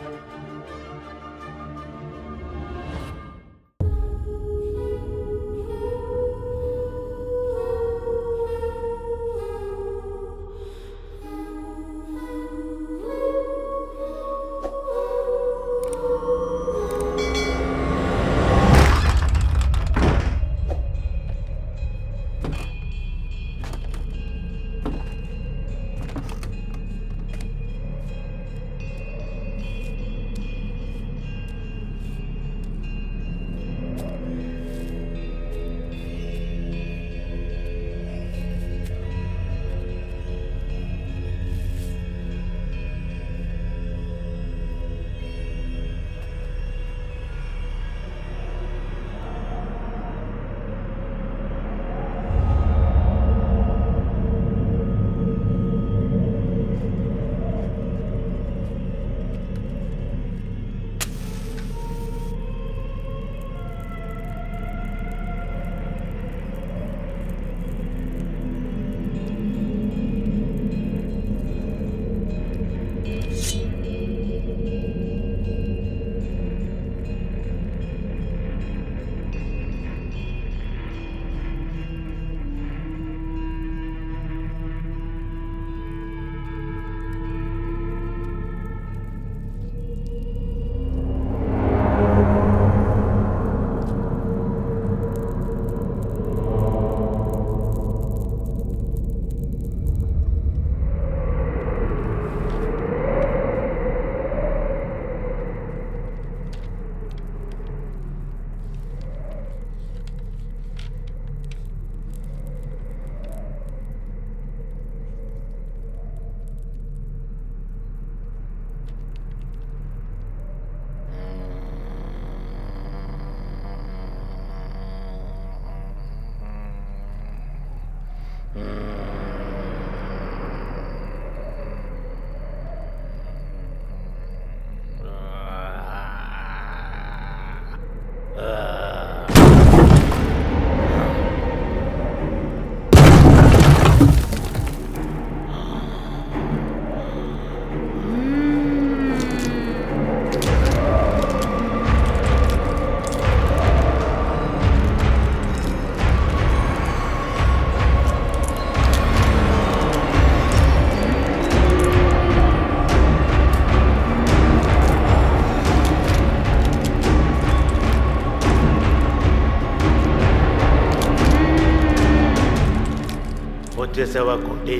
వచ్చేసావా కుంటి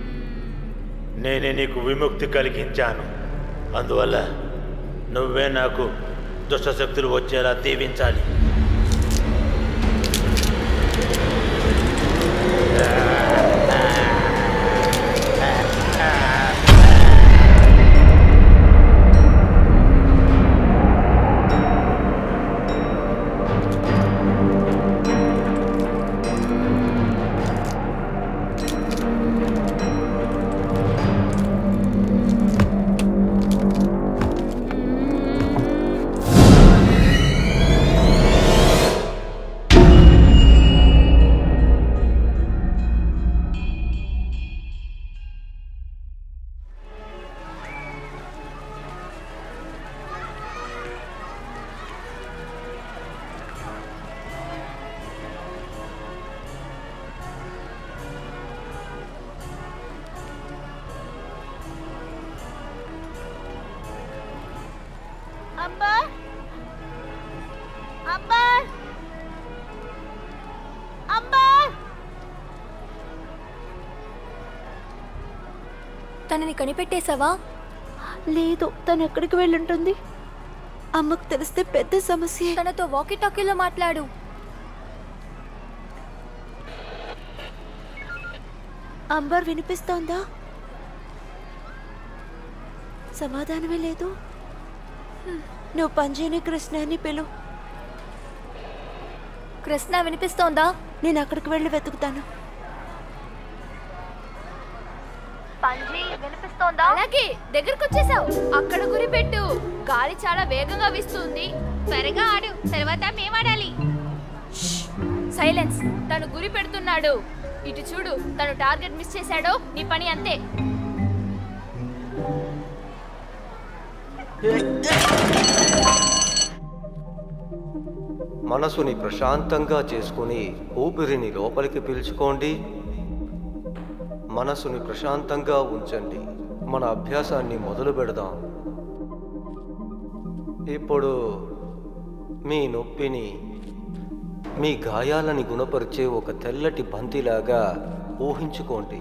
నేనే నీకు విముక్తి కలిగించాను అందువల్ల నువ్వే నాకు దుష్టశక్తులు వచ్చేలా దీవించాలి అంబర్ అంబర్ అంబర్ తనని కనిపెట్టేశావా లేదు తను ఎక్కడికి వెళ్ళుంటుంది అమ్మకు తెలిస్తే పెద్ద సమస్య తనతో వాకీ టాకీలో మాట్లాడు అంబర్ వినిపిస్తోందా సమాధానమే లేదు హ్మ్. నువ్వు పంజేని కృష్ణని పిలు కృష్ణ వినిపిస్తోందా నేను అక్కడికి వెళ్ళి వెతుకుతాను పంజీ వినిపిస్తోందా అలాగే దగ్గరకు వచ్చేసావు అక్కడ గురి పెట్టు గాలి చాలా వేగంగా వీస్తుంది త్వరగా ఆడు తర్వాత మేమాడాలి సైలెన్స్ తను గురి పెడుతున్నాడు ఇటు చూడు తను టార్గెట్ మిస్ చేశాడో నీ పని అంతే మనసుని ప్రశాంతంగా చేసుకుని ఊపిరిని లోపలికి పీల్చుకోండి మనసుని ప్రశాంతంగా ఉంచండి మన అభ్యాసాన్ని మొదలు పెడదాం ఇప్పుడు మీ నొప్పిని మీ గాయాలని గుణపరిచే ఒక తెల్లటి బంతిలాగా ఊహించుకోండి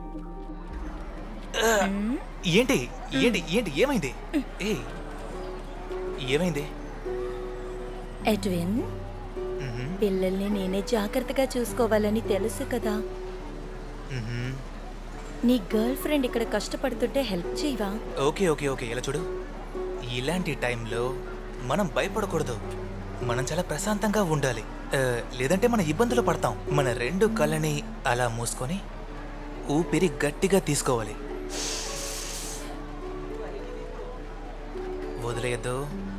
ఏంటి ఏంటి ఏంటి ఏమైంది ఏ ఏమైంది ఎడ్విన్ పిల్లల్ని నేనే జాగ్రత్తగా చూసుకోవాలని తెలుసు కదా నీ గర్ల్ ఫ్రెండ్ ఇక్కడ కష్టపడుతుంటే హెల్ప్ చేయవా ఓకే ఓకే ఓకే ఇలా చూడు ఇలాంటి టైంలో మనం భయపడకూడదు మనం చాలా ప్రశాంతంగా ఉండాలి ఆ, లేదంటే మన ఇబ్బందులు పడతాం మన రెండు కళ్ళని అలా మూసుకొని ఊపిరి గట్టిగా తీసుకోవాలి వదిలేయద్దు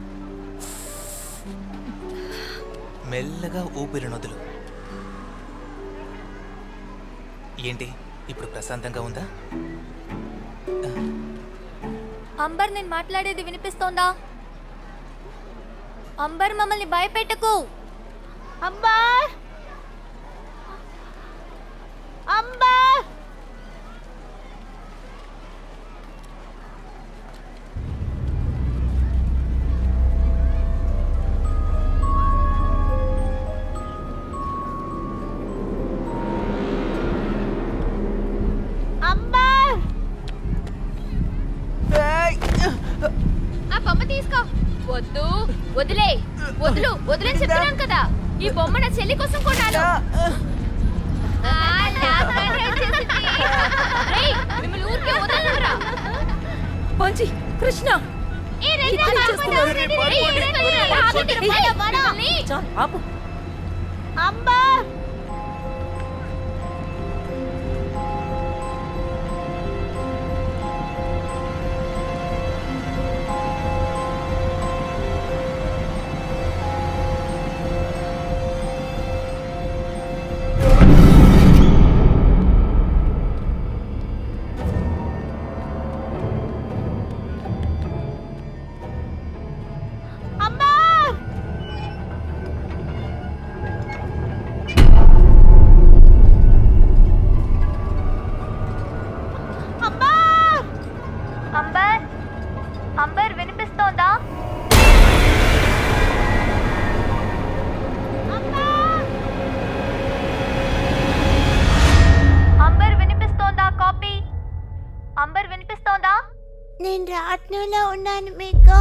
మెల్లగా ఊపిరి నొదులు ఏంటి ఇప్పుడు ప్రశాంతంగా ఉందా అంబర్ నేను మాట్లాడేది వినిపిస్తోందా అంబర్ మమ్మల్ని భయపెట్టకు అంబర్ అంబర్ అంబర్ ఆ బొమ్మ తీసుకో వద్దు వదిలే వదులు వదిలేని చెప్తున్నాను కదా ఈ బొమ్మ నా చెల్లి కోసం కొన్నాను ఆ, నాకన్నా చేసింది. రేయ్, మిమ్మల్ని ఊరికే వదలనురా. పంచి కృష్ణ ఏ, రండి, ఇద్దరు అమ్మా, చేస్తున్నారు. రండి, రండి, రండి, రండి, రండి, ఆపండి, రండి, మిమ్మల్ని. చాలు ఆపు Amber Amber Amber Amber Amber వినిపిస్తోందా అంబర్ వినిపిస్తోందా కాపీ అంబర్ వినిపిస్తోందా నేను రాట్నంలో ఉన్నాను మీకు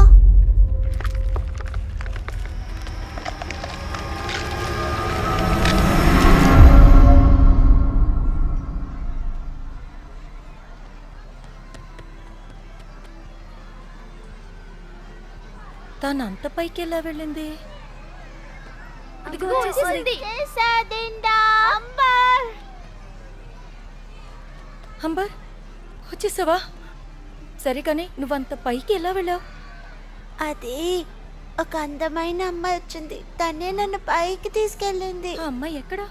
తను అంత పైకి ఎలా వెళ్ళింది అదిగో వచ్చేసింది అంబర్ అంబర్ వచ్చేసావా సరే కానీ నువ్వంత పైకి ఎలా వెళ్ళావు అది ఒక అందమైన అమ్మాయి వచ్చింది తనే నన్ను పైకి తీసుకెళ్ళింది ఆ అమ్మాయి ఎక్కడా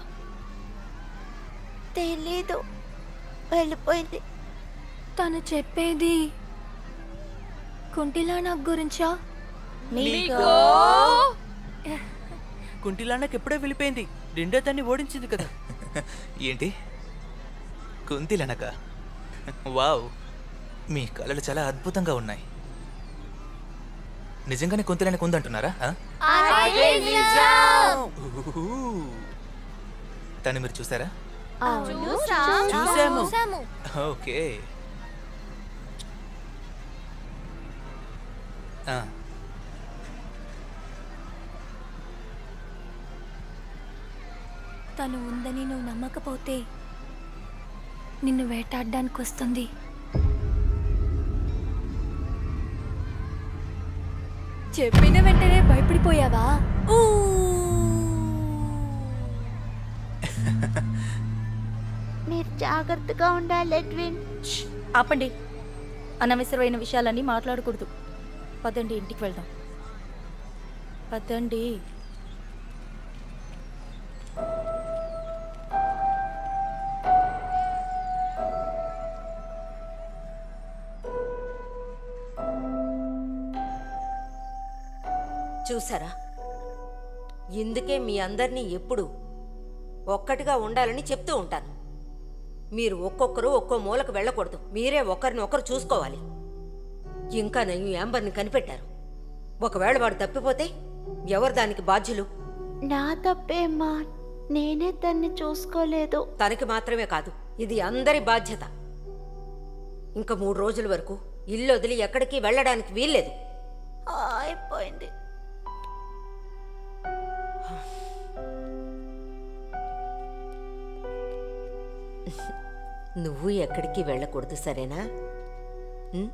తెలీదు వెళ్ళిపోయింది తను చెప్పేది కుంటిలా నాకు గురించా నీకు కుంటిలానకి ఎప్పుడో వెళ్ళిపోయింది రెండో దాన్ని ఓడించింది కదా ఏంటి కుంతిలనక వావ్ మీ కళలు చాలా అద్భుతంగా ఉన్నాయి నిజంగానే కుంతిలనక ఉందంటున్నారా ఆ? ఊహూ. తను మీరు చూసారా చూసాము చూసాము ఓకే ఆ, తను ఉందని నువ్వు నమ్మకపోతే నిన్ను వేటాడడానికి వస్తుంది చెప్పిన వెంటనే భయపడిపోయావా మీరు జాగ్రత్తగా ఉండాలి ఎడ్విన్ ఆపండి అనవసరమైన విషయాలన్నీ మాట్లాడకూడదు పదండి ఇంటికి వెళ్దాం పదండి చూసారా ఇందుకే మీ అందరినీ ఎప్పుడు ఒక్కటిగా ఉండాలని చెప్తూ ఉంటాను మీరు ఒక్కొక్కరు ఒక్కో మూలకు వెళ్ళకూడదు మీరే ఒకరిని ఒకరు చూసుకోవాలి ఇంకా నేను యాంబర్ని కనిపెట్టారు ఒకవేళ వాడు తప్పిపోతే ఎవరు దానికి బాధ్యులు నా తప్పేమ్మా నేనే తన్ని చూసుకోలేదు తనకి మాత్రమే కాదు ఇది అందరి బాధ్యత ఇంకా మూడు రోజుల వరకు ఇల్లు వదిలి ఎక్కడికి వెళ్ళడానికి వీల్లేదు ఆ, అయిపోయింది నువ్వు ఎక్కడికి వెళ్ళకూడదు సరేనా ఉం?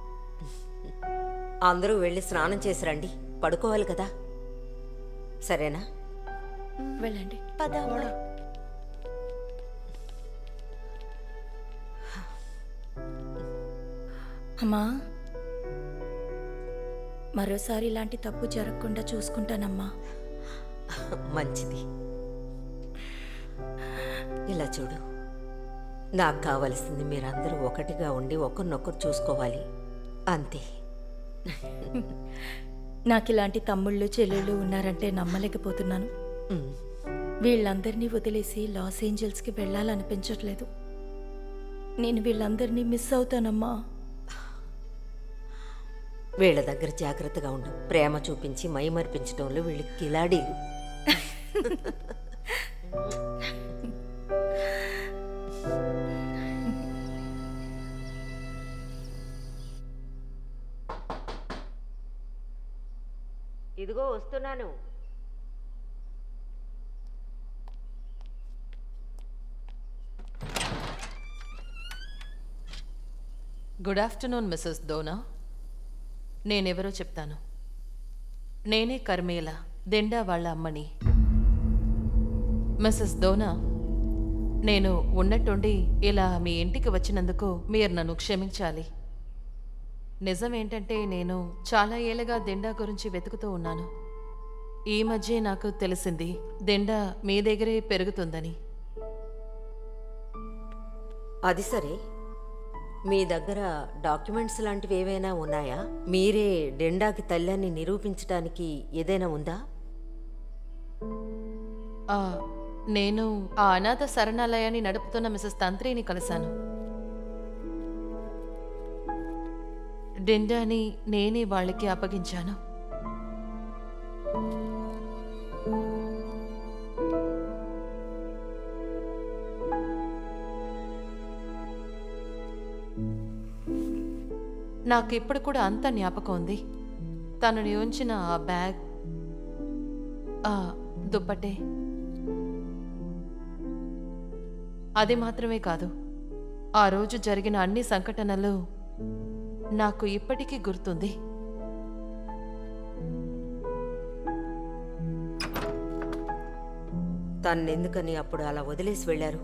అందరూ వెళ్ళి స్నానం చేసి రండి పడుకోవాలి కదా సరేనా వెళ్ళండి పదమ్మా అమ్మా మరోసారి ఇలాంటి తప్పు జరగకుండా చూసుకుంటానమ్మా మంచిది ఇలా చూడు నాకు కావలసింది మీరందరూ ఒకటిగా ఉండి ఒకరినొకరు చూసుకోవాలి అంతే నాకు ఇలాంటి తమ్ముళ్ళు చెల్లెళ్ళు ఉన్నారంటే నమ్మలేకపోతున్నాను ఉం. వీళ్ళందరినీ వదిలేసి లాస్ ఏంజల్స్కి వెళ్ళాలనిపించట్లేదు నేను వీళ్ళందరినీ మిస్ అవుతానమ్మా వీళ్ళ దగ్గర జాగ్రత్తగా ఉండు ప్రేమ చూపించి మైమర్పించడంలో వీళ్ళు కిలాడీలు ఇదిగో వస్తున్నాను గుడ్ ఆఫ్టర్నూన్ మిస్సెస్ దోనా నేనెవరో చెప్తాను నేనే కర్మేల దెండా వాళ్ళ అమ్మని మిస్సెస్ దోనా నేను ఉన్నట్టుండి ఇలా మీ ఇంటికి వచ్చినందుకు మీరు నన్ను క్షమించాలి నిజం ఏంటంటే నేను చాలా ఏళ్ళగా దెండా గురించి వెతుకుతూ ఉన్నాను ఈ మధ్య నాకు తెలిసింది దెండా మీ దగ్గరే పెరుగుతుందని అది సరే మీ దగ్గర డాక్యుమెంట్స్ లాంటివి ఏవైనా ఉన్నాయా మీరే డెండాకి తల్లని నిరూపించడానికి ఏదైనా ఉందా ఆ, నేను ఆ అనాథ శరణాలయాన్ని నడుపుతున్న మిసెస్ తంత్రిని కలిశాను డెండాని నేనే వాళ్ళకి అప్పగించాను నాకు ఇప్పుడు కూడా అంత జ్ఞాపకం ఉంది తనని ఉంచిన ఆ బ్యాగ్ ఆ దుప్పటే అది మాత్రమే కాదు ఆ రోజు జరిగిన అన్ని సంఘటనలు నాకు ఇప్పటికీ గుర్తుంది తన్నెందుకని అప్పుడు అలా వదిలేసి వెళ్ళారు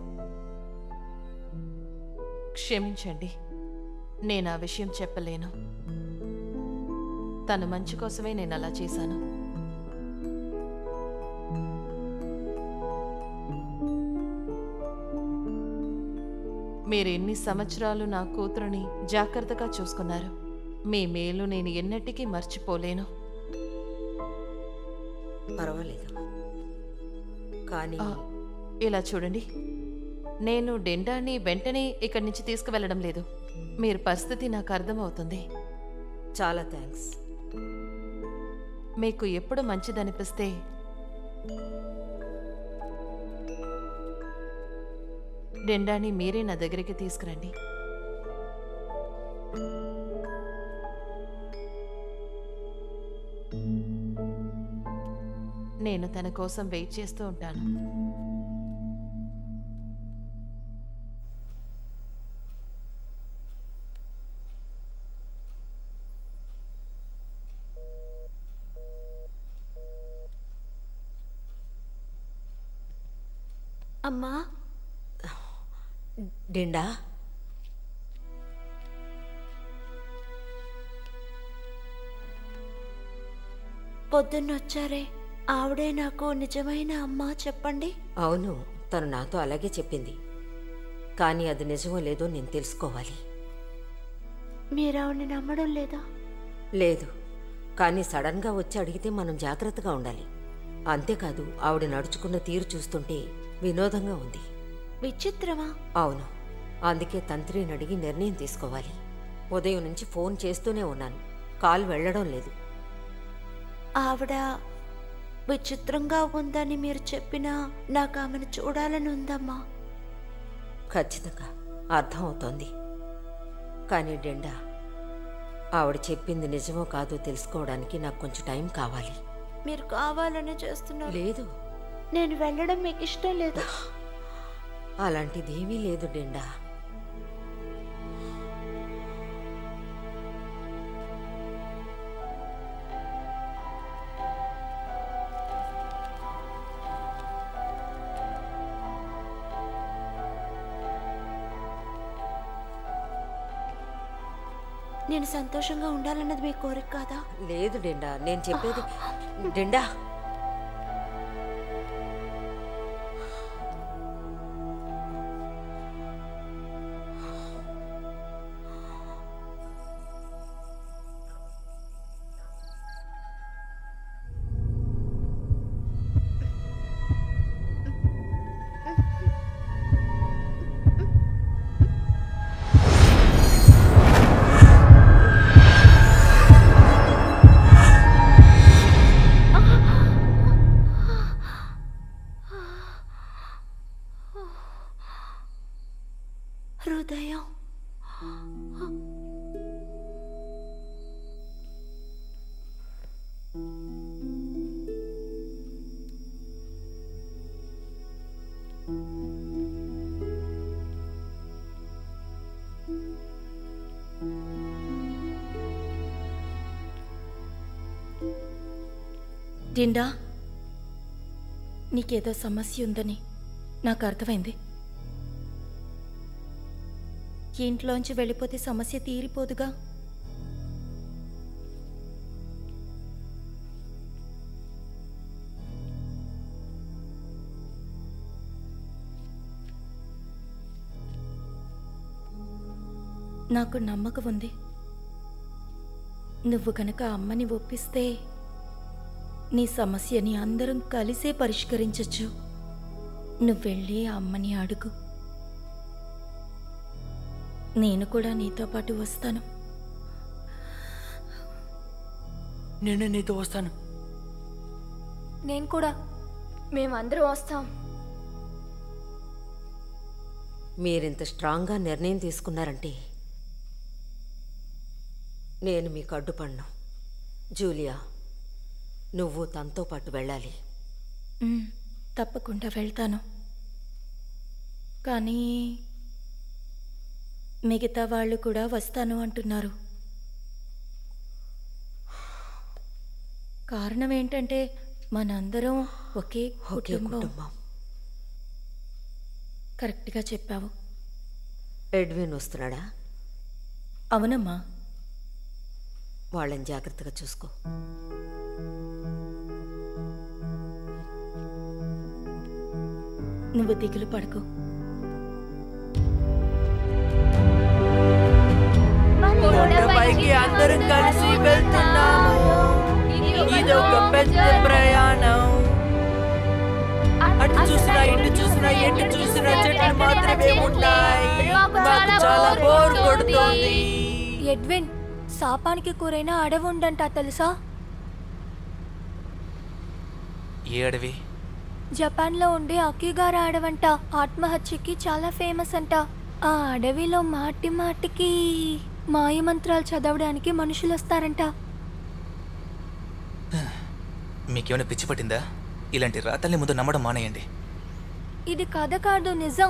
క్షమించండి నేను ఆ విషయం చెప్పలేను తన మంచి కోసమే నేను అలా చేశాను మీరు ఎన్ని సంవత్సరాలు నా కూతురుని జాగ్రత్తగా చూసుకున్నారు మీ మేలు నేను ఎన్నటికీ మర్చిపోలేను పర్వాలేదు కానీ ఆ, ఇలా చూడండి నేను డెండాని వెంటనే ఇక్కడి నుంచి తీసుకువెళ్ళడం లేదు మీరు పరిస్థితి నాకు అర్థమవుతుంది చాలా థ్యాంక్స్ మీకు ఎప్పుడు మంచిదనిపిస్తే డెండాని మీరే నా దగ్గరికి తీసుకురండి నేను తన కోసం వెయిట్ చేస్తూ ఉంటాను అమ్మా డెండా పొద్దున్నొచ్చారే ఆవిడే నాకు నిజమైన అమ్మ చెప్పండి అవును తను నాతో అలాగే చెప్పింది కానీ అది నిజమో లేదో నేను తెలుసుకోవాలి మీరు ఆవిడని నమ్మడం లేదా లేదు కానీ సడన్గా వచ్చి అడిగితే మనం జాగ్రత్తగా ఉండాలి అంతేకాదు ఆవిడ నడుచుకున్న తీరు చూస్తుంటే వినోదంగా ఉంది విచిత్రమా అవును అందుకే తంత్రిని అడిగి నిర్ణయం తీసుకోవాలి ఉదయం నుంచి ఫోన్ చేస్తూనే ఉన్నాను కాల్ వెళ్ళడం లేదు ఆవిడ విచిత్రంగా ఉందని మీరు చెప్పినా నాకు ఆమెను చూడాలని ఉందమ్మా ఖచ్చితంగా అర్థం అవుతోంది కానీ డెండా ఆవిడ చెప్పింది నిజమో కాదో తెలుసుకోవడానికి నాకు కొంచెం టైం కావాలి మీరు కావాలనే చేస్తున్నారు లేదు నేను వెళ్ళడం మీకు ఇష్టం లేదు అలాంటిదేమీ లేదు డెండా నేను సంతోషంగా ఉండాలన్నది మీ కోరిక కాదా లేదు డెండా నేను చెప్పేది డెండా హృదయం డిండా నీకేదో సమస్య ఉందని నాకు అర్థమైంది ఇంట్లోంచి వెళ్ళిపోతే సమస్య తీరిపోదుగా నాకు నమ్మకం ఉంది నువ్వు గనక అమ్మని ఒప్పిస్తే నీ సమస్యని అందరం కలిసే పరిష్కరించచ్చు నువ్వెళ్ళి ఆ అమ్మని అడుగు నేను కూడా నీతో పాటు వస్తాను నేను నీతో వస్తాను నేను కూడా మేమందరం వస్తాం మీరింత స్ట్రాంగ్గా నిర్ణయం తీసుకున్నారంటే నేను మీకు అడ్డుపడ్ను జూలియా నువ్వు తనతో పాటు వెళ్ళాలి ఉమ్, తప్పకుండా వెళ్తాను కానీ మిగతా వాళ్ళు కూడా వస్తాను అంటున్నారు కారణం ఏంటంటే మనందరం ఒకే ఒకే కుటుంబం కుటుంబం కరెక్ట్గా చెప్పావు ఎడ్విన్ వస్తున్నాడా అవునమ్మా వాళ్ళని జాగ్రత్తగా చూసుకో నువ్వు దిగులు పడకు కొండపైకి అందరం కలిసి వెళ్తున్నాము ఇదొక పెద్ద ప్రయాణం అటు చూసినా ఇటు చూసినా ఎటు చూసినా చెట్లు మాత్రమే ఉన్నాయి మాకు చాలా బోర్ కొడుతోంది ఎడ్విన్ శాపానికి కూరైన అడవి ఉండంట తెలుసా ఏ అడవి జపాన్లో ఉండే అకిగారా అడవంట ఆత్మహత్యకి చాలా ఫేమస్ అంట ఆ అడవిలో మాటి మాటికి మాయమంత్రాలు చదవడానికి మనుషులు వస్తారంట మీకేమైనా పిచ్చి పట్టిందా ఇలాంటి రాతల్ని ముందు నమ్మడం మానేయండి ఇది కథ కాదు నిజం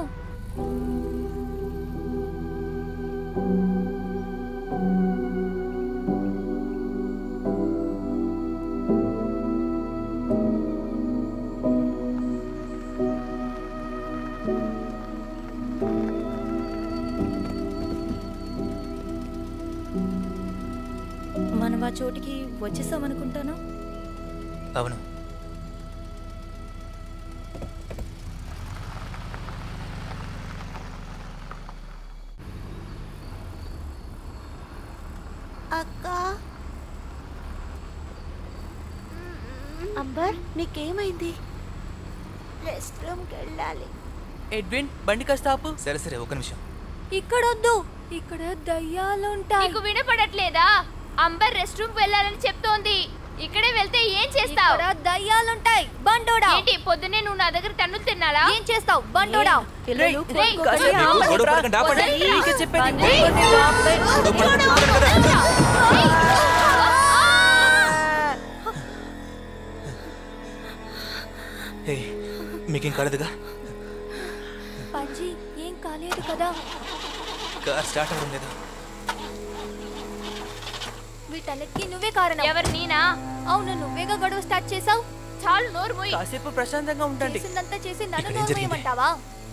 మనం ఆ చోటికి వచ్చేసామనుకుంటాను అవును అక్క అంబర్ నీకేమైంది రెస్ట్ రూమ్కి వెళ్ళాలి ఎడ్విన్ బండి కాస్త ఆపు సరే సరే ఒక నిమిషం ఇక్కడొద్దు ఇక్కడ దయ్యాలుంటాయి నీకు వినపడట్లేదా అంబర్ రెస్ట్ రూమ్ వెళ్ళాలని చెప్తోంది ఇక్కడే వెళ్తే ఏం చేస్తావు ఇక్కడ దయ్యాలుంటాయి బండోడా ఏంటి పొద్దున్నే నువ్వు నా దగ్గర తన్నులు తిన్నాలా ఏం చేస్తావు బండోడా పిల్లలు రేయ్, కొనుక్కోకండి. కాసేపు మీరు ఆపండి గొడవ రా. పడకండి, ఆపండి. వదిలేయ్, నీకే చెప్పేది రేయ్. గొడవ పడకండి, చూడండి కదా. హే మీకేం కాలేదుగా పంజి ఏం కాలేదు కదా కార్ స్టార్ట్ అవ్వడం లేదు వీటన్నిటికీ నువ్వే కారణం ఎవరు నేనా అవును నువ్వేగా గొడవ స్టార్ట్ చేసావు చాలు నోరు మూయి కాసేపు ప్రశాంతంగా ఉండండి చేసిందంతా చేసి నన్ను ఇక్కడ ఏం జరిగింది? నోరేయమంటావా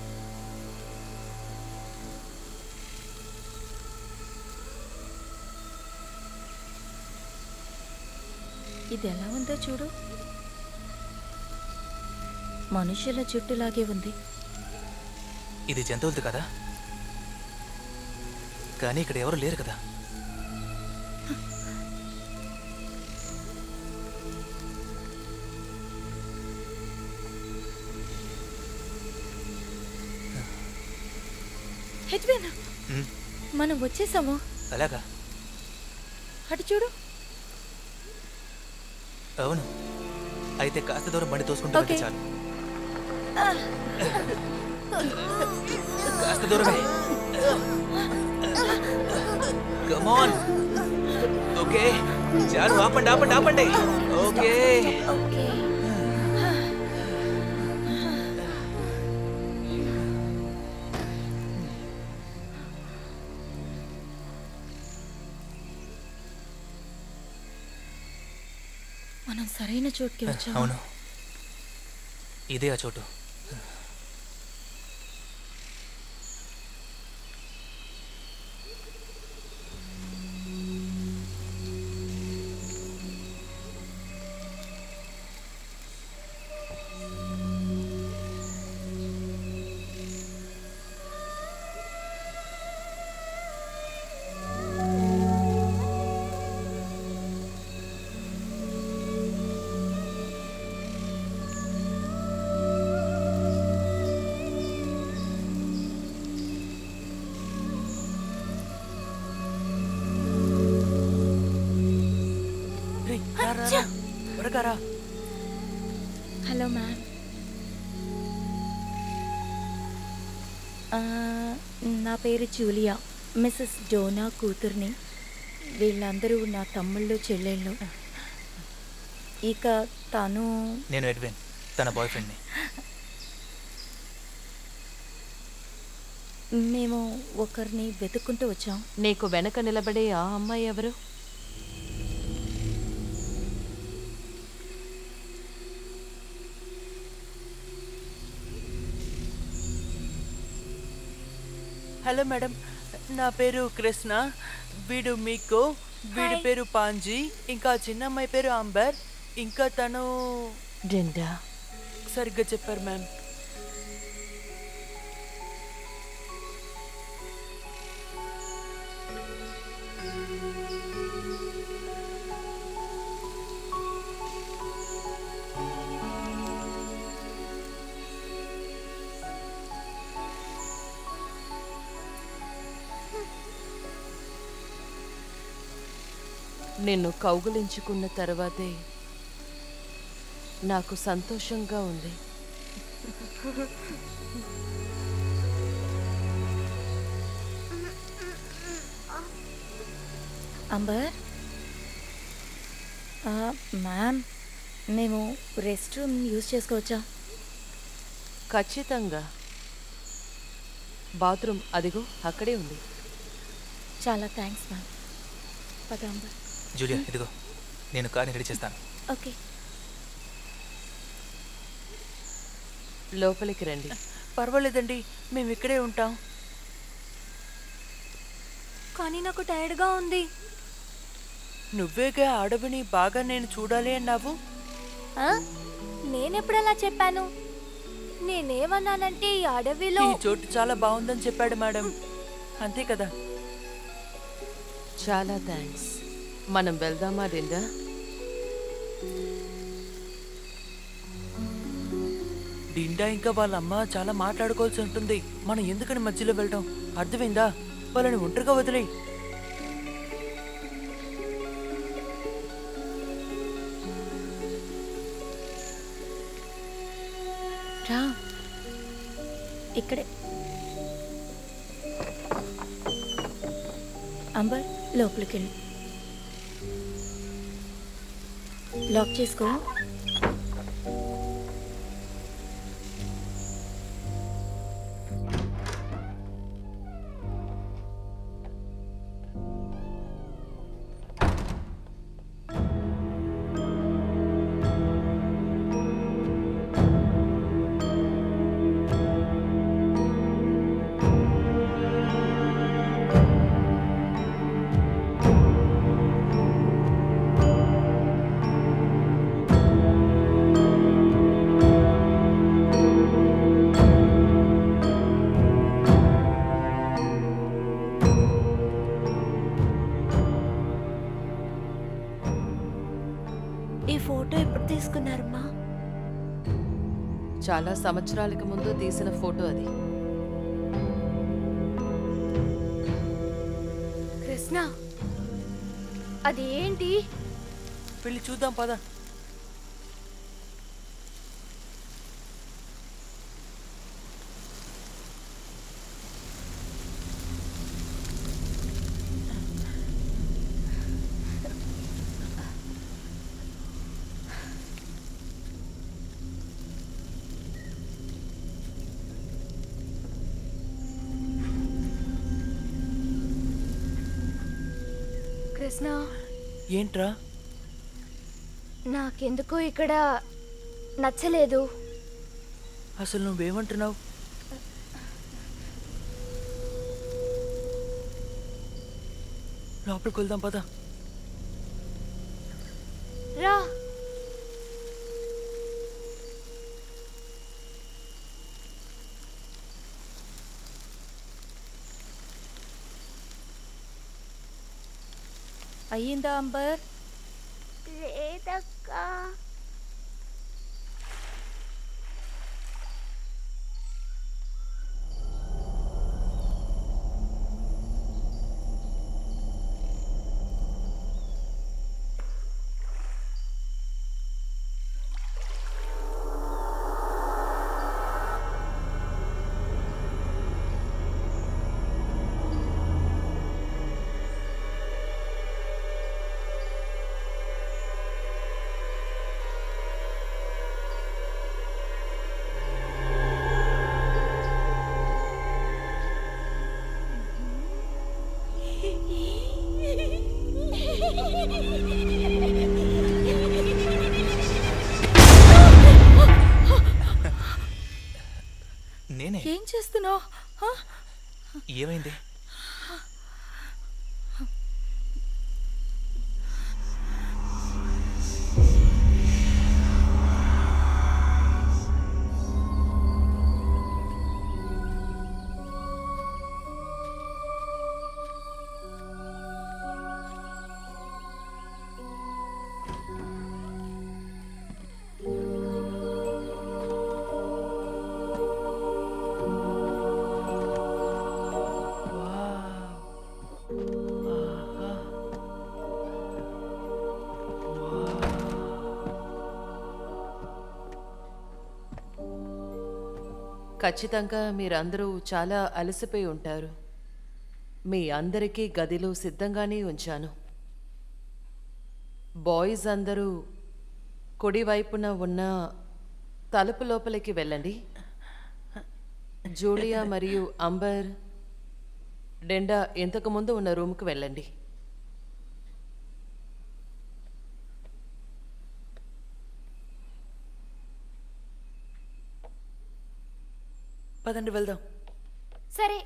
ఇది ఎలా ఉందో చూడు మనుషుల జుట్టులాగే ఉంది ఇది జంతువులది కదా కానీ ఇక్కడ ఎవరు లేరు కదా హెడ్విన్ ఉమ్, మనం వచ్చేసాము అలాగా అటు చూడు అవును అయితే కాస్త దూరం బండి తోసుకుంటూ వెళ్తే ఓకే. చాలు కాస్త దూరమే కమాన్ ఓకే చాలు ఆపండి ఆపండి ఆపండి ఓకే ఓకే మనం సరైన చోటుకి వచ్చాము అవును ఇదే ఆ చోటు రేయ్, రా, రా, రా. త్వరగా రా హలో మ్యామ్ ఆ, నా పేరు జూలియా మిస్సెస్ డోనా కూతుర్ని వీళ్ళందరూ నా తమ్ముళ్ళు చెల్లెళ్ళు ఇక తను నేను ఎడ్విన్ తన బాయ్ ఫ్రెండ్ని మేము ఒకరిని వెతుక్కుంటూ వచ్చాం నీకు వెనక నిలబడే ఆ అమ్మాయి ఎవరు హలో మేడం నా పేరు కృష్ణ వీడు మీకు వీడి పేరు పాంజీ ఇంకా చిన్న అమ్మాయి పేరు అంబర్ ఇంకా తను డెండా సరిగ్గా చెప్పారు మ్యామ్ నిన్ను కౌగులించుకున్న తర్వాతే నాకు సంతోషంగా ఉంది అంబర్ ఆ, మ్యామ్ మేము రెస్ట్ రూమ్ యూజ్ చేసుకోవచ్చా ఖచ్చితంగా బాత్రూమ్ అదిగో అక్కడే ఉంది చాలా థ్యాంక్స్ మ్యామ్ పద అంబర్ జూలియా ఇదిగో నేను కార్ని రెడీ చేస్తాను ఓకే లోపలికి రండి పర్వాలేదండి మేము ఇక్కడే ఉంటాం కానీ నాకు టైర్డ్గా ఉంది నువ్వేగా అడవిని బాగా నేను చూడాలి అన్నావు ఆ? నేనెప్పుడలా చెప్పాను నేనేమన్నానంటే ఈ అడవిలో ఈ చోటు చాలా బాగుందని చెప్పాడు మేడం అంతే కదా చాలా థ్యాంక్స్ మనం వెళ్దామా డిండా డిండా ఇంకా వాళ్ళ అమ్మ చాలా మాట్లాడుకోవాల్సి ఉంటుంది మనం ఎందుకని మధ్యలో వెళ్ళటం అర్థమైందా వాళ్ళని ఒంటరిగా వదిలేయి రా ఇక్కడే అంబర్ లోపలికి వెళ్ళు లాక్ చేసుకో ఈ ఫోటో ఎప్పుడు తీసుకున్నారమ్మా చాలా సంవత్సరాలకు ముందు తీసిన ఫోటో అది కృష్ణ అది ఏంటి వెళ్ళి చూద్దాం పద కృష్ణ ఏంట్రా నాకెందుకో ఇక్కడ నచ్చలేదు అసలు నువ్వేమంటున్నావు లోపలికి వెళ్దాం పద రా అయ్యిందా అంబర్ లేదక్కా నేనే ఏం చేస్తున్నావు ఏమైంది ఖచ్చితంగా మీరందరూ చాలా అలసిపోయి ఉంటారు మీ అందరికీ గదిలో సిద్ధంగానే ఉంచాను బాయ్స్ అందరూ కుడివైపున ఉన్న తలుపు లోపలికి వెళ్ళండి జూలియా మరియు అంబర్ డెండా ఇంతకు ముందు ఉన్న రూమ్కి వెళ్ళండి పదండి వెళ్దాం సరే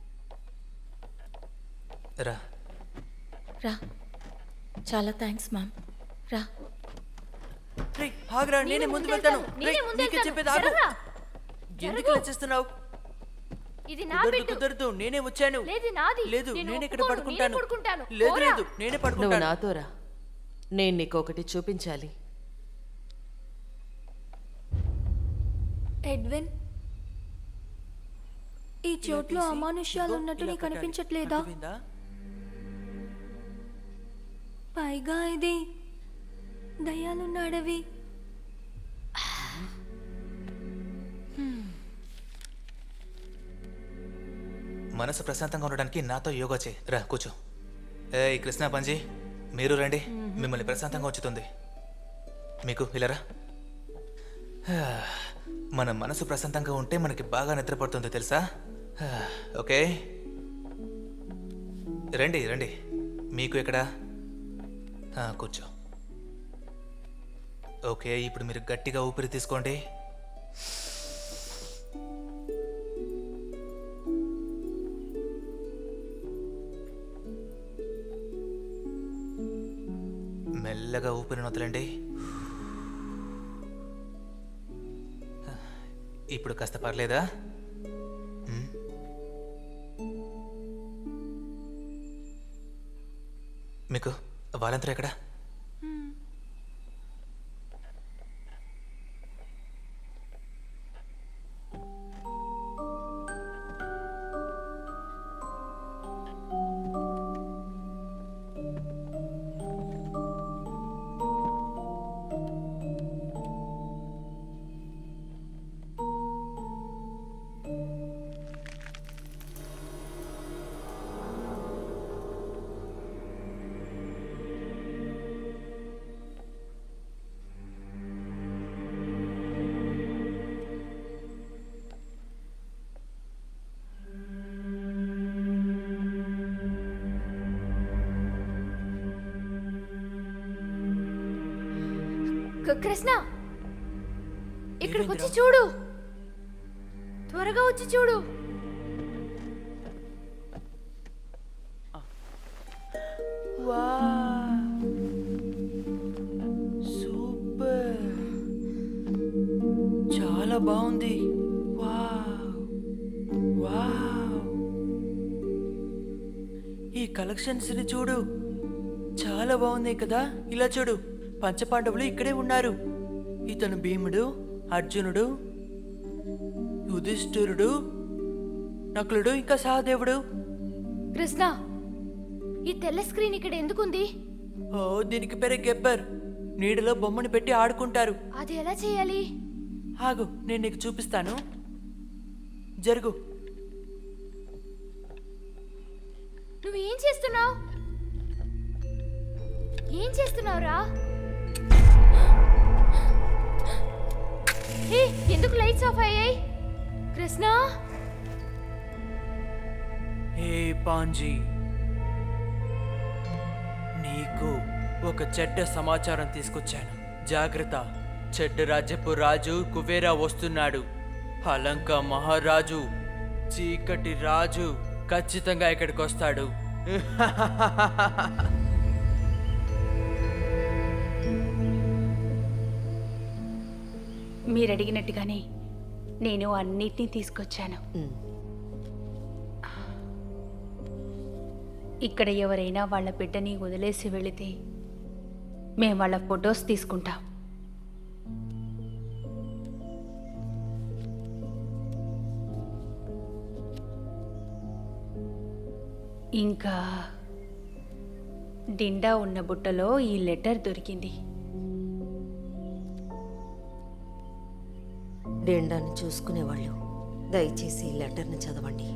రా రా చాలా థ్యాంక్స్ మ్యామ్ రా రే ఆగ్రా నేనే ముందు వెళ్తాను నేనే రేయ్, ముందు నీకే వెళ్తాను. చెప్పేది ఆగు జరగరా. ఎందుకు ఇలా చేస్తున్నావు ఇది నా కుదరదు బిడ్డు కుదరదు నేనే వచ్చాను లేదు నాది లేదు నేను నేను ఇక్కడ ఒప్పుకోను, పడుకుంటాను నేనే పడుకుంటాను. లేదు పోరా. లేదు నేనే నువ్వు పడుకుంటాను నాతో రా నేను నీకు ఒకటి చూపించాలి ఎడ్విన్ ఈ చోట్లో అమానుష్యాలు ఉన్నట్టు నీకు అనిపించట్లేదా పైగా ఇది దయ్యాలున్న అడవి మనసు ప్రశాంతంగా ఉండడానికి నాతో యోగా చేయి రా కూర్చో ఏ కృష్ణ పంజీ మీరు రండి మిమ్మల్ని ప్రశాంతంగా ఉంచుతుంది మీకు ఇలా రా హా, మన మనసు ప్రశాంతంగా ఉంటే మనకి బాగా నిద్రపడుతుంది తెలుసా హా, ఓకే రండి రండి మీకు ఎక్కడ ఆ, కూర్చో ఓకే ఇప్పుడు మీరు గట్టిగా ఊపిరి తీసుకోండి మెల్లగా ఊపిరిని వదలండి ఇప్పుడు కాస్త పర్లేదా మ్? మీకు వాళ్ళంతా ఎక్కడ క- కృష్ణ ఇక్కడికి వచ్చి చూడు త్వరగా వచ్చి చూడు వా సూపర్ చాలా బాగుంది వావ్ వావ్ ఈ కలెక్షన్స్ ని చూడు చాలా బాగున్నాయి కదా ఇలా చూడు పంచపాండవులు ఇక్కడే ఉన్నారు ఇతను భీముడు అర్జునుడు యుధిష్ఠిరుడు నకులుడు ఇంకా సహదేవుడు కృష్ణ ఈ తెల్ల స్క్రీన్ ఇక్కడ ఎందుకుంది ఓ దీనికి పేరే గెబ్బర్ నీడలో బొమ్మని పెట్టి ఆడుకుంటారు అది ఎలా చేయాలి ఆగు నేను నీకు చూపిస్తాను జరుగు నువ్వేం చేస్తున్నావు ఏం చేస్తున్నావురా ఏ ఎందుకు లైట్స్ ఆఫ్ అయ్యాయి కృష్ణ హే పాంజీ నీకు ఒక చెడ్డ సమాచారం తీసుకొచ్చాను జాగ్రత్త చెడ్డ రాజ్యపు రాజు కుబేరా వస్తున్నాడు అలంక మహారాజు చీకటి రాజు ఖచ్చితంగా ఇక్కడికి వస్తాడు మీరు అడిగినట్టుగానే నేను అన్నిటినీ తీసుకొచ్చాను ఇక్కడ ఎవరైనా వాళ్ళ బిడ్డని వదిలేసి వెళితే మేము వాళ్ళ ఫొటోస్ తీసుకుంటాం ఇంకా డిండా ఉన్న బుట్టలో ఈ లెటర్ దొరికింది డెండాన్ని చూసుకునేవాళ్ళు దయచేసి ఈ లెటర్ని చదవండి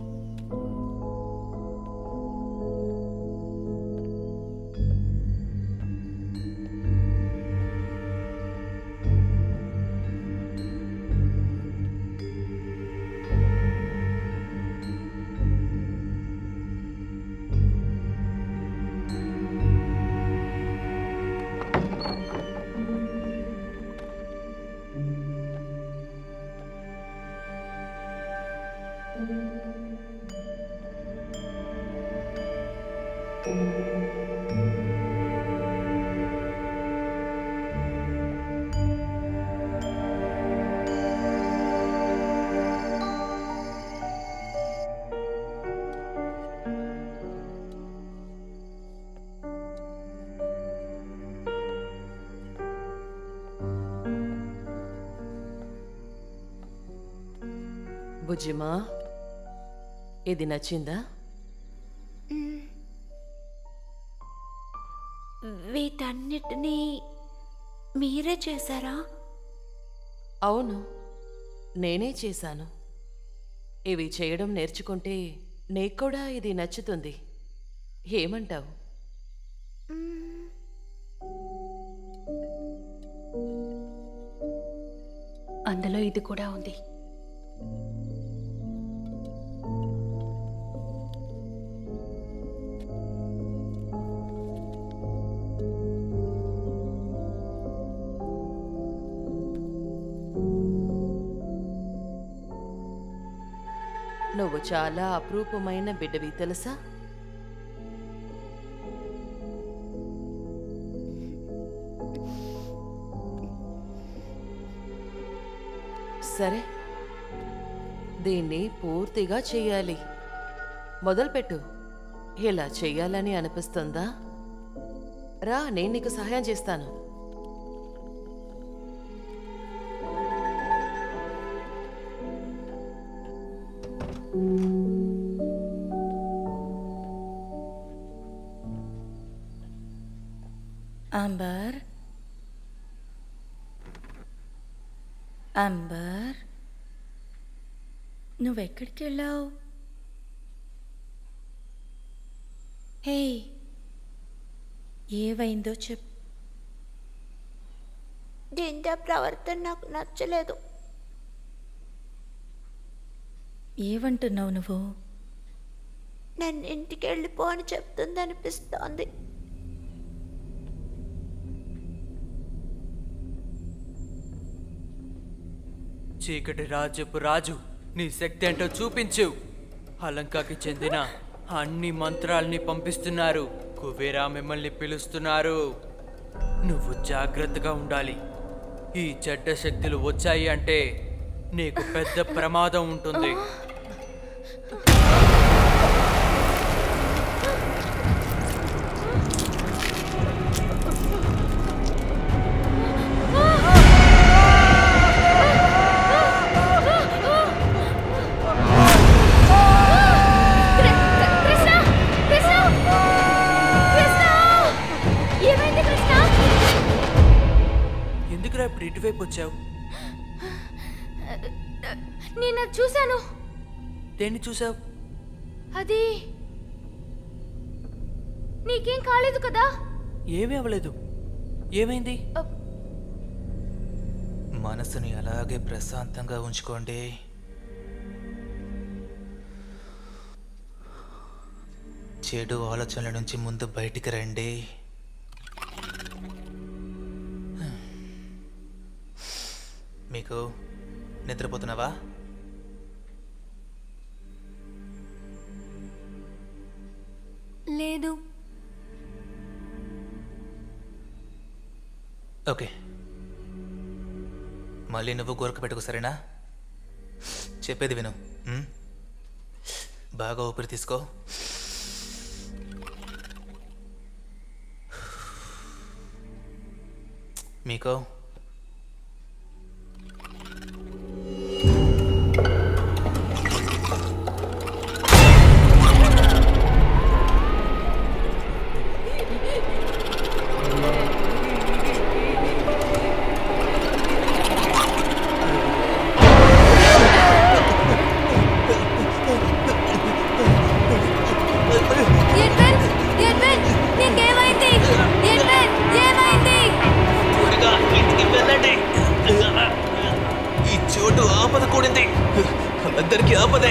బుజ్జిమా ఇది నచ్చిందా వీటన్నిటినీ మీరే చేశారా అవును నేనే చేశాను ఇవి చేయడం నేర్చుకుంటే నీకు కూడా ఇది నచ్చుతుంది ఏమంటావు అందులో ఇది కూడా ఉంది నువ్వు చాలా అపురూపమైన బిడ్డవి తెలుసా సరే దీన్ని పూర్తిగా చెయ్యాలి మొదలుపెట్టు ఇలా చెయ్యాలని అనిపిస్తుందా రా నేను నీకు సహాయం చేస్తాను అంబర్ అంబర్ నువ్వెక్కడికి వెళ్ళావు హే ఏవైందో చెప్ జింజా ప్రవర్తన నాకు నచ్చలేదు ఏమంటున్నావు నువ్వు నన్ను ఇంటికి వెళ్ళిపో అని చెప్తుంది అనిపిస్తోంది చీకటి రాజ్యపు రాజు నీ శక్తి ఏంటో చూపించు అలంకాకి చెందిన అన్ని మంత్రాల్ని పంపిస్తున్నారు కుబేరా మిమ్మల్ని పిలుస్తున్నారు నువ్వు జాగ్రత్తగా ఉండాలి ఈ చెడ్డ శక్తులు వచ్చాయి అంటే నీకు పెద్ద ప్రమాదం ఉంటుంది కృష్ణ కృష్ణ కృష్ణ ఏమైంది కృష్ణ ఎందుకురా ఇప్పుడు ఇటువైపు వచ్చావు నేను అది చూశాను దేన్ని చూసావు అది నీకేం కాలేదు కదా ఏమీ అవ్వలేదు ఏమైంది మనసుని అలాగే ప్రశాంతంగా ఉంచుకోండి చెడు ఆలోచనల నుంచి ముందు బయటికి రండి మీకు నిద్రపోతున్నావా లేదు ఓకే మళ్ళీ నువ్వు గోరక పెట్టుకు సరేనా చెప్పేది విను ఉమ్? బాగా ఊపిరి తీసుకో మీకో ఎడ్విన్ ఎడ్విన్ నీకేమైంది ఎడ్విన్ ఏమైంది త్వరగా ఇంటికి వెళ్ళండి ఈ చోటు ఆపద కూడింది అందరికీ ఆపదే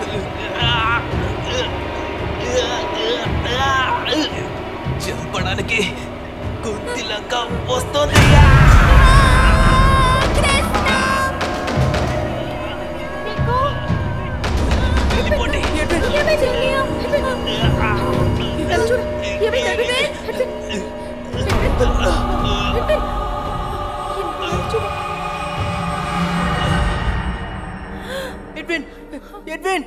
చంపడానికి గుంతిలంక వస్తుంది వెళ్ళిపోండి ఏమైంది చూడు ఏమైంది ఎడ్విన్ ఎడ్విన్ ఎడ్విన్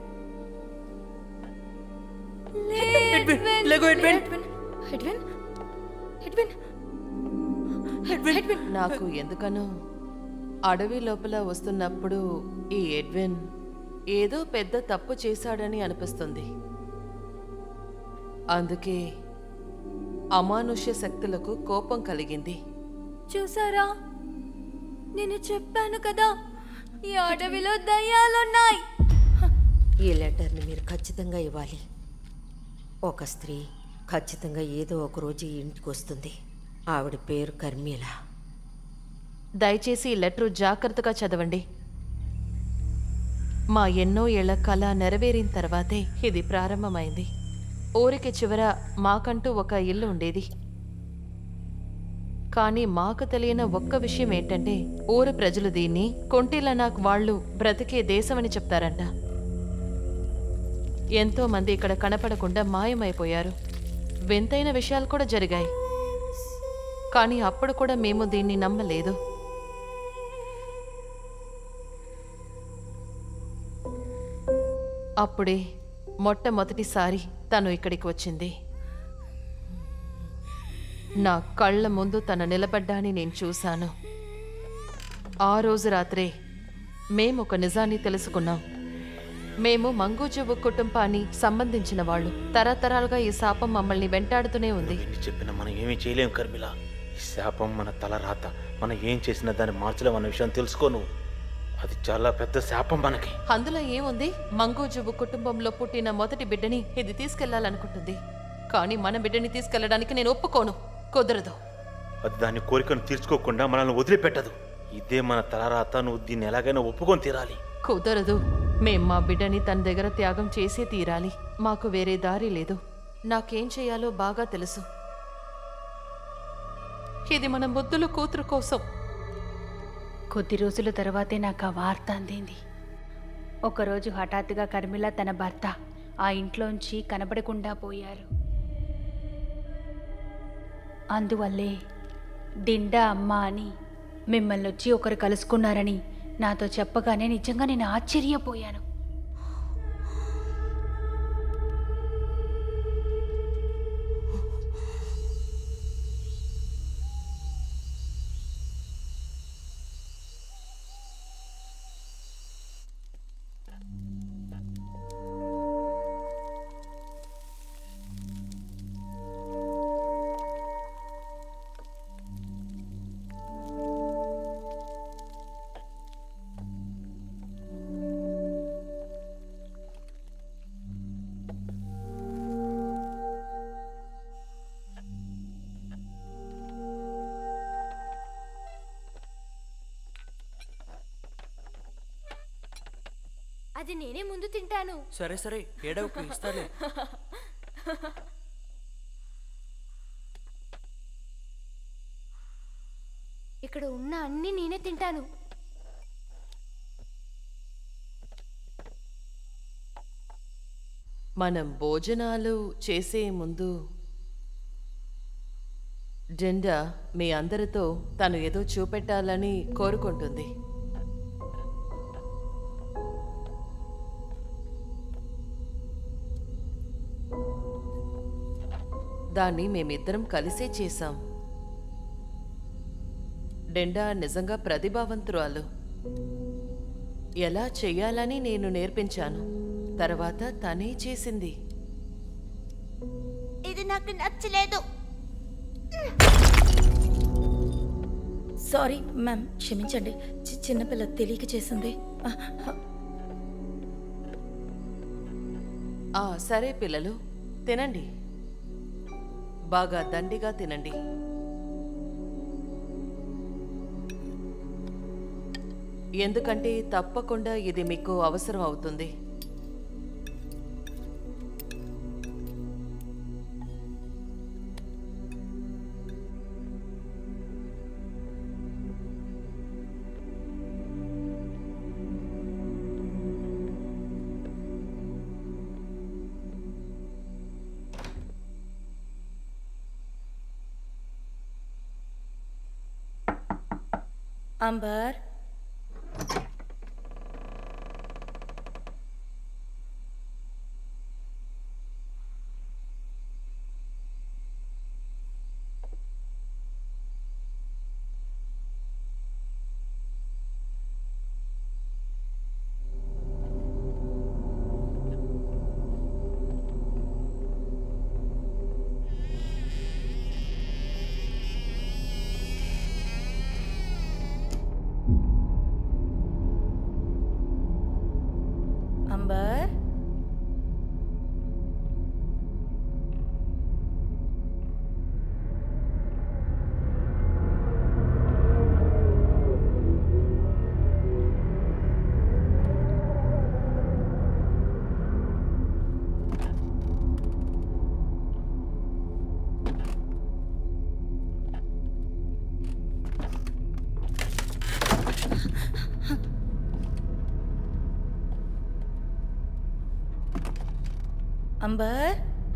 ఎడ్విన్ లేగో ఎడ్విన్ ఎడ్విన్ ఎడ్విన్ నాకు ఎందుకనో అడవి లోపల వస్తున్నప్పుడు ఈ ఎడ్విన్ ఏదో పెద్ద తప్పు చేశాడని అనిపిస్తుంది అందుకే అమానుష్య శక్తులకు కోపం కలిగింది చూసారా నేను చెప్పాను కదా ఈ అడవిలో దయ్యాలున్నాయి ఈ లెటర్ని మీరు ఖచ్చితంగా ఇవ్వాలి ఒక స్త్రీ ఖచ్చితంగా ఏదో ఒక రోజు ఈ ఇంటికి వస్తుంది ఆవిడ పేరు కర్మీల దయచేసి ఈ లెటరు జాగ్రత్తగా చదవండి మా ఎన్నో ఏళ్ల కళ నెరవేరిన తర్వాతే ఇది ప్రారంభమైంది ఊరికి చివర మాకంటూ ఒక ఇల్లు ఉండేది కానీ మాకు తెలియని ఒక్క విషయం ఏంటంటే ఊరు ప్రజలు దీన్ని కొంటిలనాక్ వాళ్ళు బ్రతికే దేశమని చెప్తారంట ఎంతో మంది ఇక్కడ కనపడకుండా మాయమైపోయారు వింతైన విషయాలు కూడా జరిగాయి కానీ అప్పుడు కూడా మేము దీన్ని నమ్మలేదు అప్పుడే మొట్టమొదటిసారి తను ఇక్కడికి వచ్చింది నా కళ్ళ ముందు తను నిలబడ్డాని నేను చూశాను ఆ రోజు రాత్రే మేము ఒక నిజాన్ని తెలుసుకున్నాం మేము మంగూజువు కుటుంబాన్ని సంబంధించిన వాళ్ళు తరతరాలుగా ఈ శాపం మమ్మల్ని వెంటాడుతూనే ఉంది ఎన్ని చెప్పినా మనం ఏమీ చేయలేం కర్మిల ఈ శాపం మన తల రాత మనం ఏం చేసినా దాన్ని మార్చలేం అన్న విషయం తెలుసుకోను అది చాలా పెద్ద శాపం మనకి అందులో ఏముంది మంగూజువు కుటుంబంలో పుట్టిన మొదటి బిడ్డని ఇది తీసుకెళ్లాలనుకుంటుంది కానీ మన బిడ్డని తీసుకెళ్లడానికి నేను ఒప్పుకోను కుదరదు అది దాని కోరికను తీర్చుకోకుండా మనల్ని వదిలిపెట్టదు ఇదే మన తలరాత నువ్వు దీన్ని ఎలాగైనా ఒప్పుకొని తీరాలి కుదరదు మేం మా బిడ్డని తన దగ్గర త్యాగం చేసే తీరాలి మాకు వేరే దారి లేదు నాకేం చేయాలో బాగా తెలుసు ఇది మన ముద్దుల కూతురు కోసం కొద్ది రోజుల తర్వాతే నాకు ఆ వార్త అందింది ఒకరోజు హఠాత్తుగా కర్మిల తన భర్త ఆ ఇంట్లోంచి కనబడకుండా పోయారు అందువల్లే డిండా అమ్మ అని మిమ్మల్ని వచ్చి ఒకరు కలుసుకున్నారని నాతో చెప్పగానే నిజంగా నేను ఆశ్చర్యపోయాను అది నేనే ముందు తింటాను సరే సరే ఏడవకు ఇస్తాలే ఇక్కడ ఉన్న అన్ని నేనే తింటాను మనం భోజనాలు చేసే ముందు జెండా మీ అందరితో తను ఏదో చూపెట్టాలని కోరుకుంటుంది దాన్ని మేమిద్దరం కలిసే చేశాం డెండా నిజంగా ప్రతిభావంతురాలు ఎలా చెయ్యాలని నేను నేర్పించాను తర్వాత తనే చేసింది ఇది నాకు నచ్చలేదు సారీ మ్యామ్ క్షమించండి చి- చిన్నపిల్ల తెలియక చేసింది ఆ, ఆ, ఆ సరే పిల్లలు తినండి బాగా దండిగా తినండి ఎందుకంటే తప్పకుండా ఇది మీకు అవసరం అవుతుంది అంబర్ అంబర్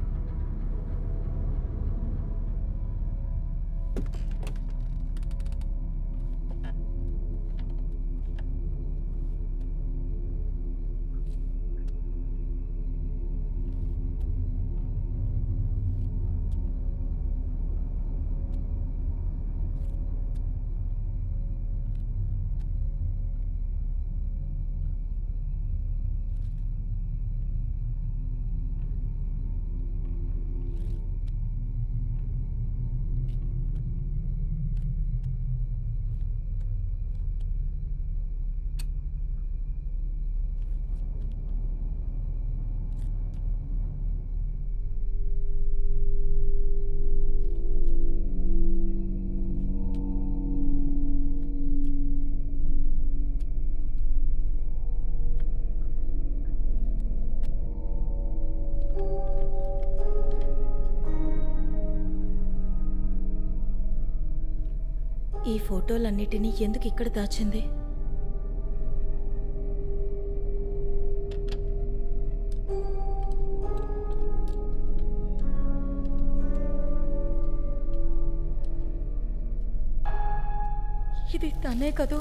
ఈ ఫోటోలన్నిటినీ ఎందుకు ఇక్కడ దాచింది ఇది తనే కదూ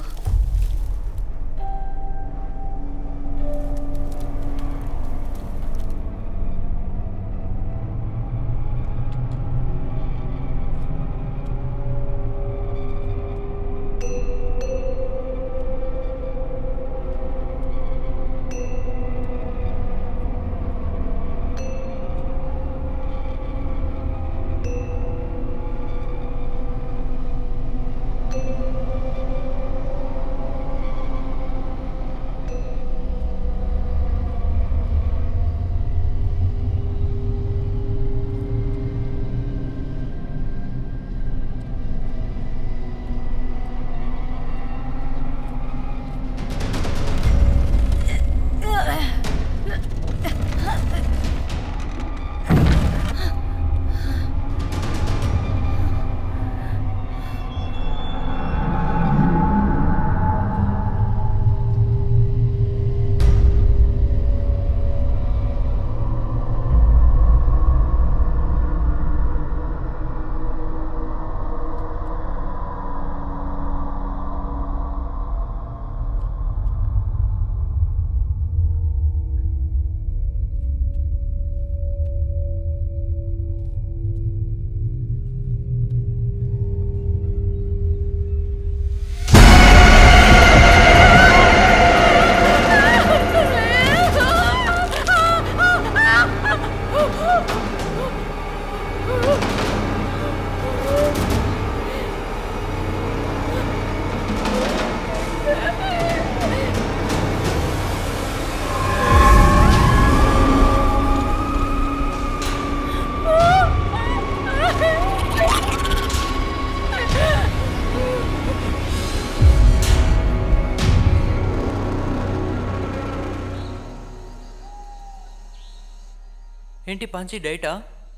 ఏంటి పాంచి డైటా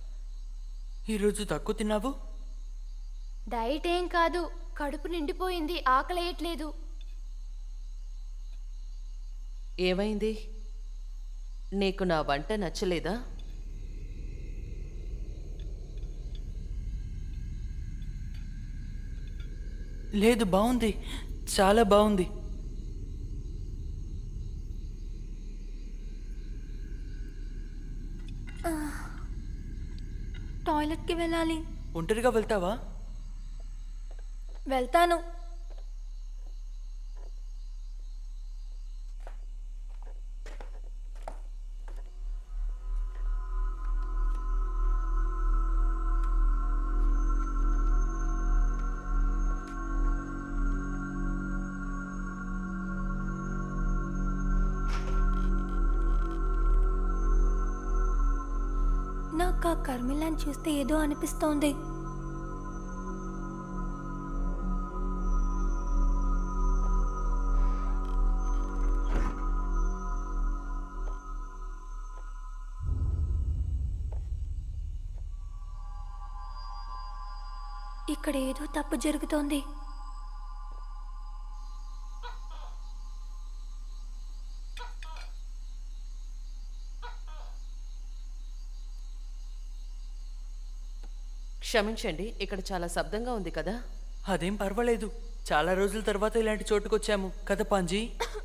ఈరోజు తక్కువ తిన్నావు డైట్ ఏం కాదు కడుపు నిండిపోయింది ఆకలేయట్లేదు ఏమైంది నీకు నా వంట నచ్చలేదా లేదు బాగుంది చాలా బాగుంది టాయిలెట్కి వెళ్ళాలి ఒంటరిగా వెళ్తావా వెళ్తాను నాకు ఆ కర్మిలాని చూస్తే ఏదో అనిపిస్తోంది ఇక్కడ ఏదో తప్పు జరుగుతోంది క్షమించండి ఇక్కడ చాలా శబ్దంగా ఉంది కదా అదేం పర్వాలేదు చాలా రోజుల తర్వాత ఇలాంటి చోటుకొచ్చాము కదా పాంజీ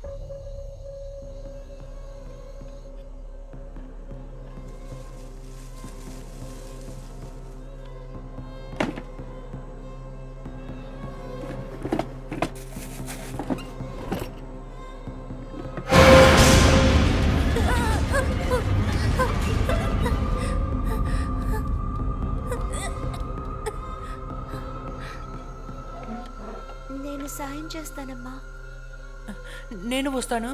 నేను సాయం చేస్తానమ్మా నేను వస్తాను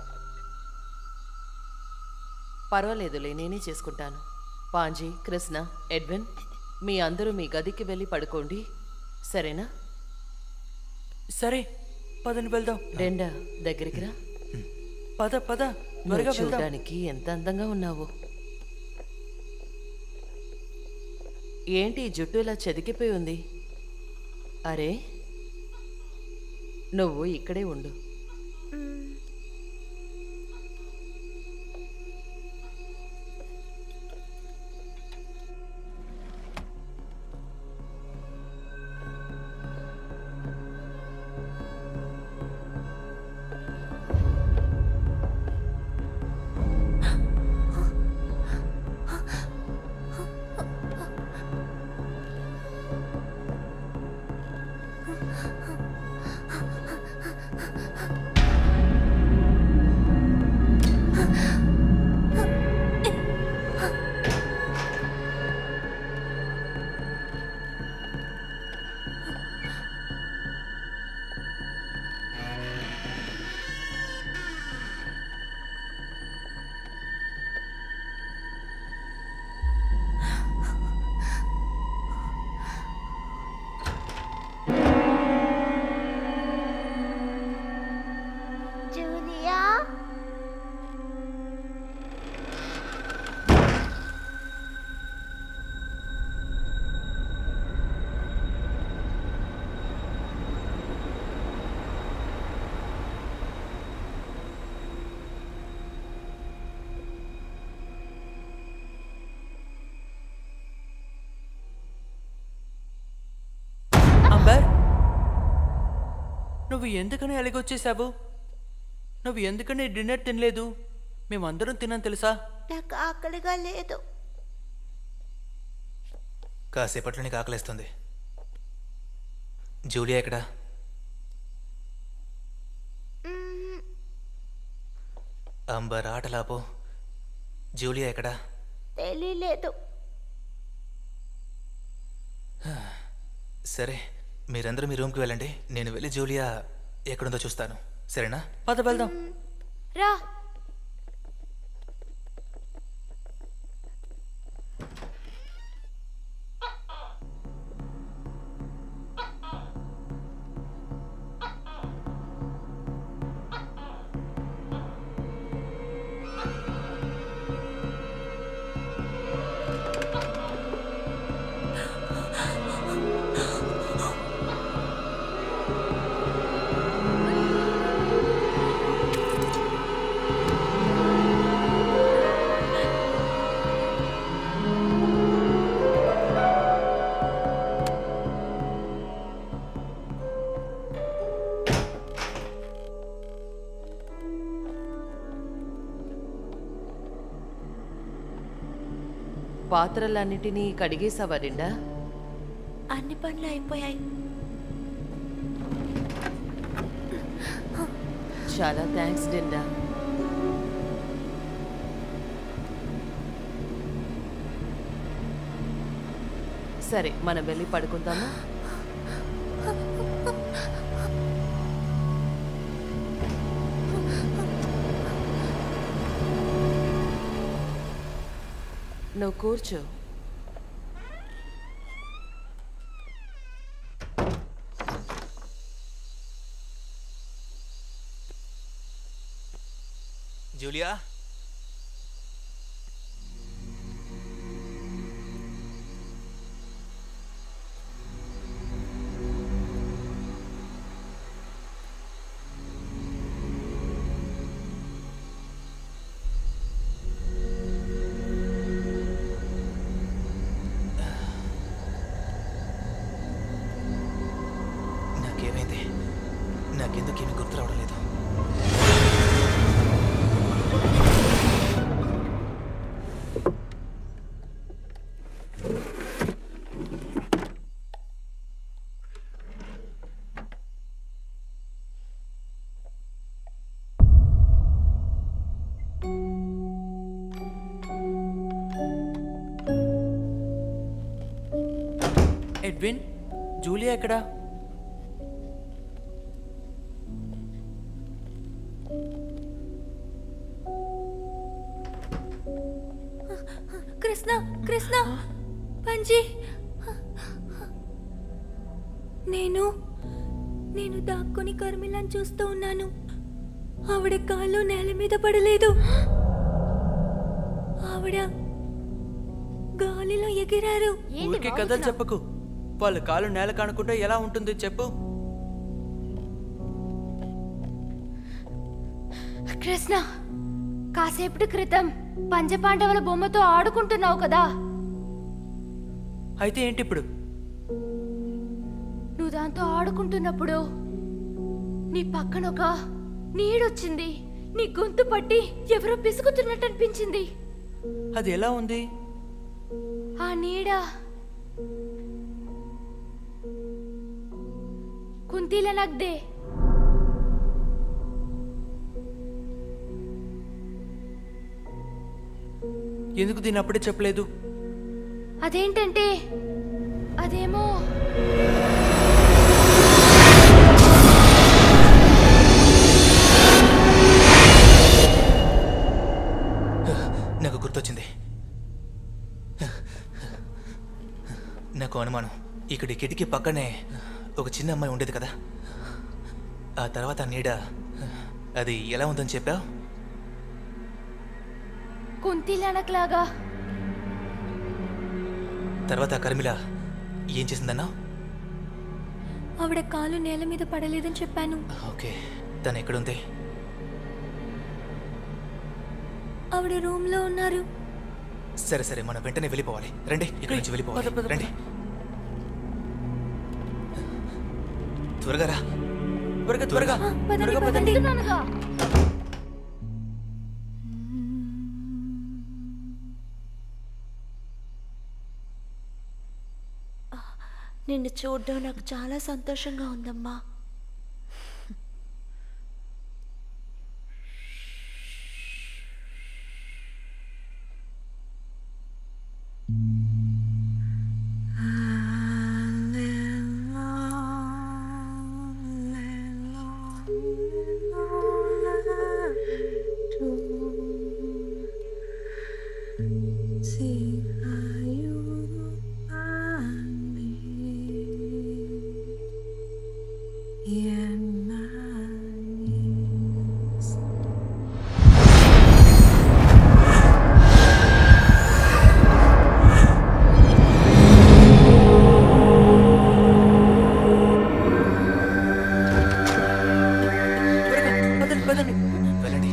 పర్వాలేదులే నేనే చేసుకుంటాను పాంజీ కృష్ణ ఎడ్విన్ మీ అందరూ మీ గదికి వెళ్ళి పడుకోండి సరేనా సరే పదని వెళ్దాం రెండా దగ్గరికి రా పద పద నువ్వు త్వరగా వెళ్దాం చూడడానికి ఎంత అందంగా ఉన్నావు ఏంటి ఈ జుట్టు ఇలా చెదికిపోయి ఉంది అరే నువ్వు ఇక్కడే ఉండు జూలియా అంబర్ నువ్వు ఎందుకని అలిగొచ్చేసావు నువ్వు ఎందుకని డిన్నర్ తినలేదు మేమందరం తిన్నాం తెలుసా నాకు ఆకలిగా లేదు కాసేపట్లో నీకు ఆకలేస్తుంది జూలియా ఎక్కడా మ్మ్. అంబర్ ఆటలాపో జూలియా ఎక్కడా తెలియలేదు సరే మీరందరూ మీ రూమ్కి వెళ్ళండి నేను వెళ్ళి జూలియా ఎక్కడుందో చూస్తాను సరేనా పద వెళ్దాం రా పాత్రలన్నిటినీ కడిగేసావా నిండా అన్ని పనులు అయిపోయాయి చాలా థ్యాంక్స్ డిండా సరే మనం వెళ్ళి పడుకుందామా నువ్వు కూర్చో జూలియా జరిగింది నాకెందుకు ఏమీ గుర్తు రావడం లేదు ఎడ్విన్ జూలియా ఎక్కడా కృష్ణ కృష్ణ పంజి నేను నేను దాక్కుని కర్మిలాని చూస్తూ ఉన్నాను ఆవిడ కాళ్ళు నేల మీద పడలేదు ఆవిడ గాలిలో ఎగిరారు ఊరికే కథలు చెప్పకు వాళ్ళ కాలు నేల కానుకుంటే ఎలా ఉంటుంది చెప్పు కృష్ణ కాసేపటి క్రితం పంచపాండవుల బొమ్మతో ఆడుకుంటున్నావు కదా అయితే ఏంటి ఇప్పుడు నువ్వు దాంతో ఆడుకుంటున్నప్పుడు నీ పక్కన ఒక నీడొచ్చింది నీ గొంతు పట్టి ఎవరో పిసుకుతున్నట్టు అనిపించింది అది ఎలా ఉంది ఆ నీడ కుంతీల నగ్దే ఎందుకు దీన్ని అప్పుడే చెప్పలేదు అదేంటంటే అదేమో నాకు గుర్తొచ్చింది నాకు అనుమానం ఇక్కడ ఈ కిటికీ పక్కనే ఒక చిన్న అమ్మాయి ఉండేది కదా ఆ తర్వాత ఆ నీడ అది ఎలా ఉందని చెప్పావు కుంతీలనక్లాగా తర్వాత ఆ కర్మిల ఏం చేసిందన్నా ఆవిడ కాలు నేల మీద పడలేదని చెప్పాను ఓకే తను ఎక్కడుంది ఆవిడ రూమ్ లో ఉన్నారు సరే సరే మనం వెంటనే వెళ్ళిపోవాలి రండి ఇక్కడి నుంచి వెళ్ళిపోవాలి రండి త్వరగా రా త్వరగా త్వరగా త్వరగా పదండి చెప్తున్నానుగా. నిన్ను చూడడం నాకు చాలా సంతోషంగా ఉందమ్మా పదండి పదండి వెళ్ళండి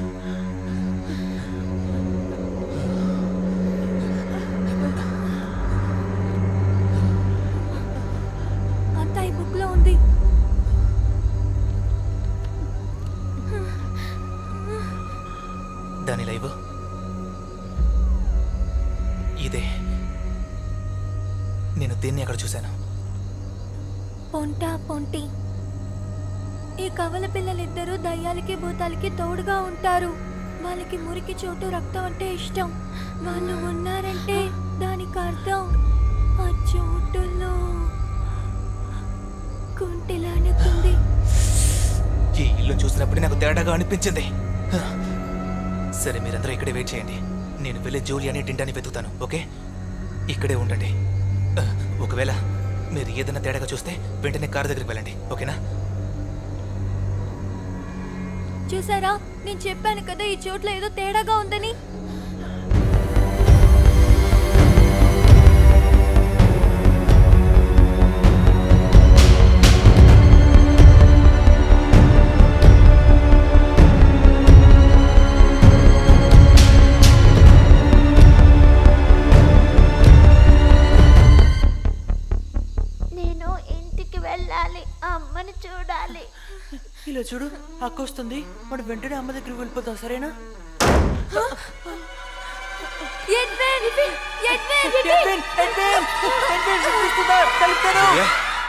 అంతా ఈ బుక్ లో ఉంది దాని లైవ్ ఇదే నేను దీన్ని అక్కడ చూశాను పొంట పొంటి ఈ కవల పిల్లలిద్దరూ దయ్యాలకి భూతాలకి తోడుగా ఉంటారు వాళ్ళకి మురికి చోటు రక్తం అంటే ఇష్టం వాళ్ళు ఉన్నారంటే దానికి అర్థం ఆ చోటులో కుంటిలానుకుంది ఈ ఇల్లు చూసినప్పుడు నాకు తేడాగా అనిపించింది హ. సరే మీరందరూ ఇక్కడే వెయిట్ చేయండి నేను వెళ్ళి జూలియాని టింటాని వెతుకుతాను ఓకే ఇక్కడే ఉండండి ఆ, ఒకవేళ మీరు ఏదైనా తేడాగా చూస్తే వెంటనే కారు దగ్గరికి వెళ్ళండి ఓకేనా చూసారా నేను చెప్పాను కదా ఈ చోట్ల ఏదో తేడాగా ఉందని నేను ఇంటికి వెళ్ళాలి అమ్మని చూ చూడాలి ఇలా చూడు అక్క వస్తుంది మనం వెంటనే అమ్మ దగ్గరికి వెళ్ళిపోతాం సరేనా Edwin Edwin Edwin, Edwin, Edwin, వినిపిస్తుందా? కలుపుతాను. జూలియా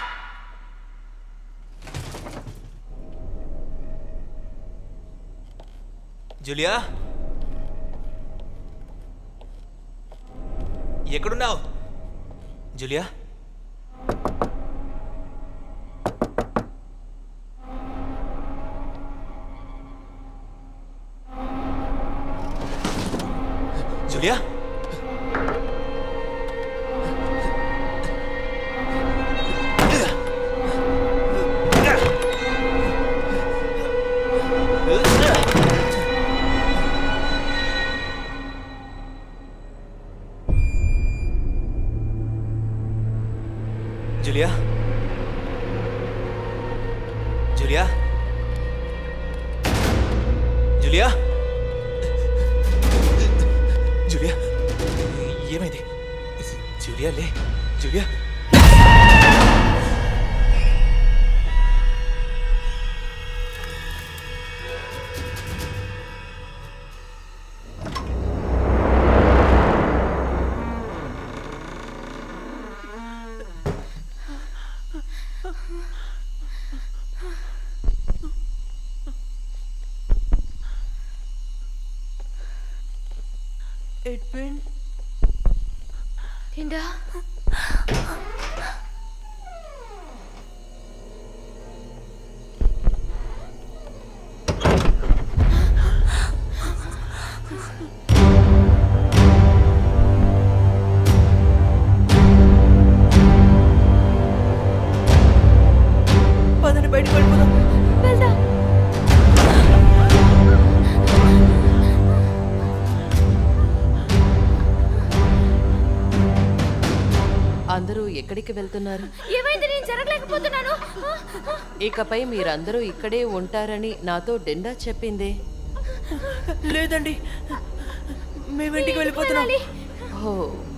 జూలియా ఎక్కడున్నావు Julia Julia Julia Julia Julia Julia ఏమైంది జూలియా లే జూలియా ఎడ్విన్ తిండా పదని బయటకు వెళ్ళిపోదాం వెళ్దాం అందరూ ఎక్కడికి వెళ్తున్నారు ఏమైంది నేను జరగలేకపోతున్నాను ఇకపై మీరందరూ ఇక్కడే ఉంటారని నాతో డెండా చెప్పిందే లేదండి మేము ఇంటికి వెళ్ళిపోతున్నాం ఓ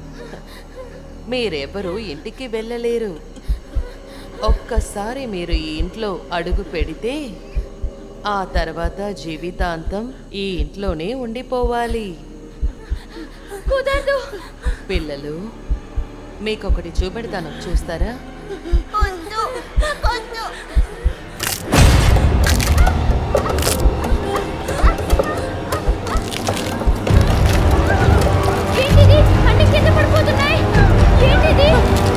మీరెవరూ ఇంటికి వెళ్ళలేరు ఒక్కసారి మీరు ఈ ఇంట్లో అడుగు పెడితే ఆ తర్వాత జీవితాంతం ఈ ఇంట్లోనే ఉండిపోవాలి కుదరదు పిల్లలు మీకొకటి చూపెడతాను చూస్తారా వద్దు నాకొద్దు ఏంటిది అన్ని కింద పడిపోతున్నాయి ఏంటిది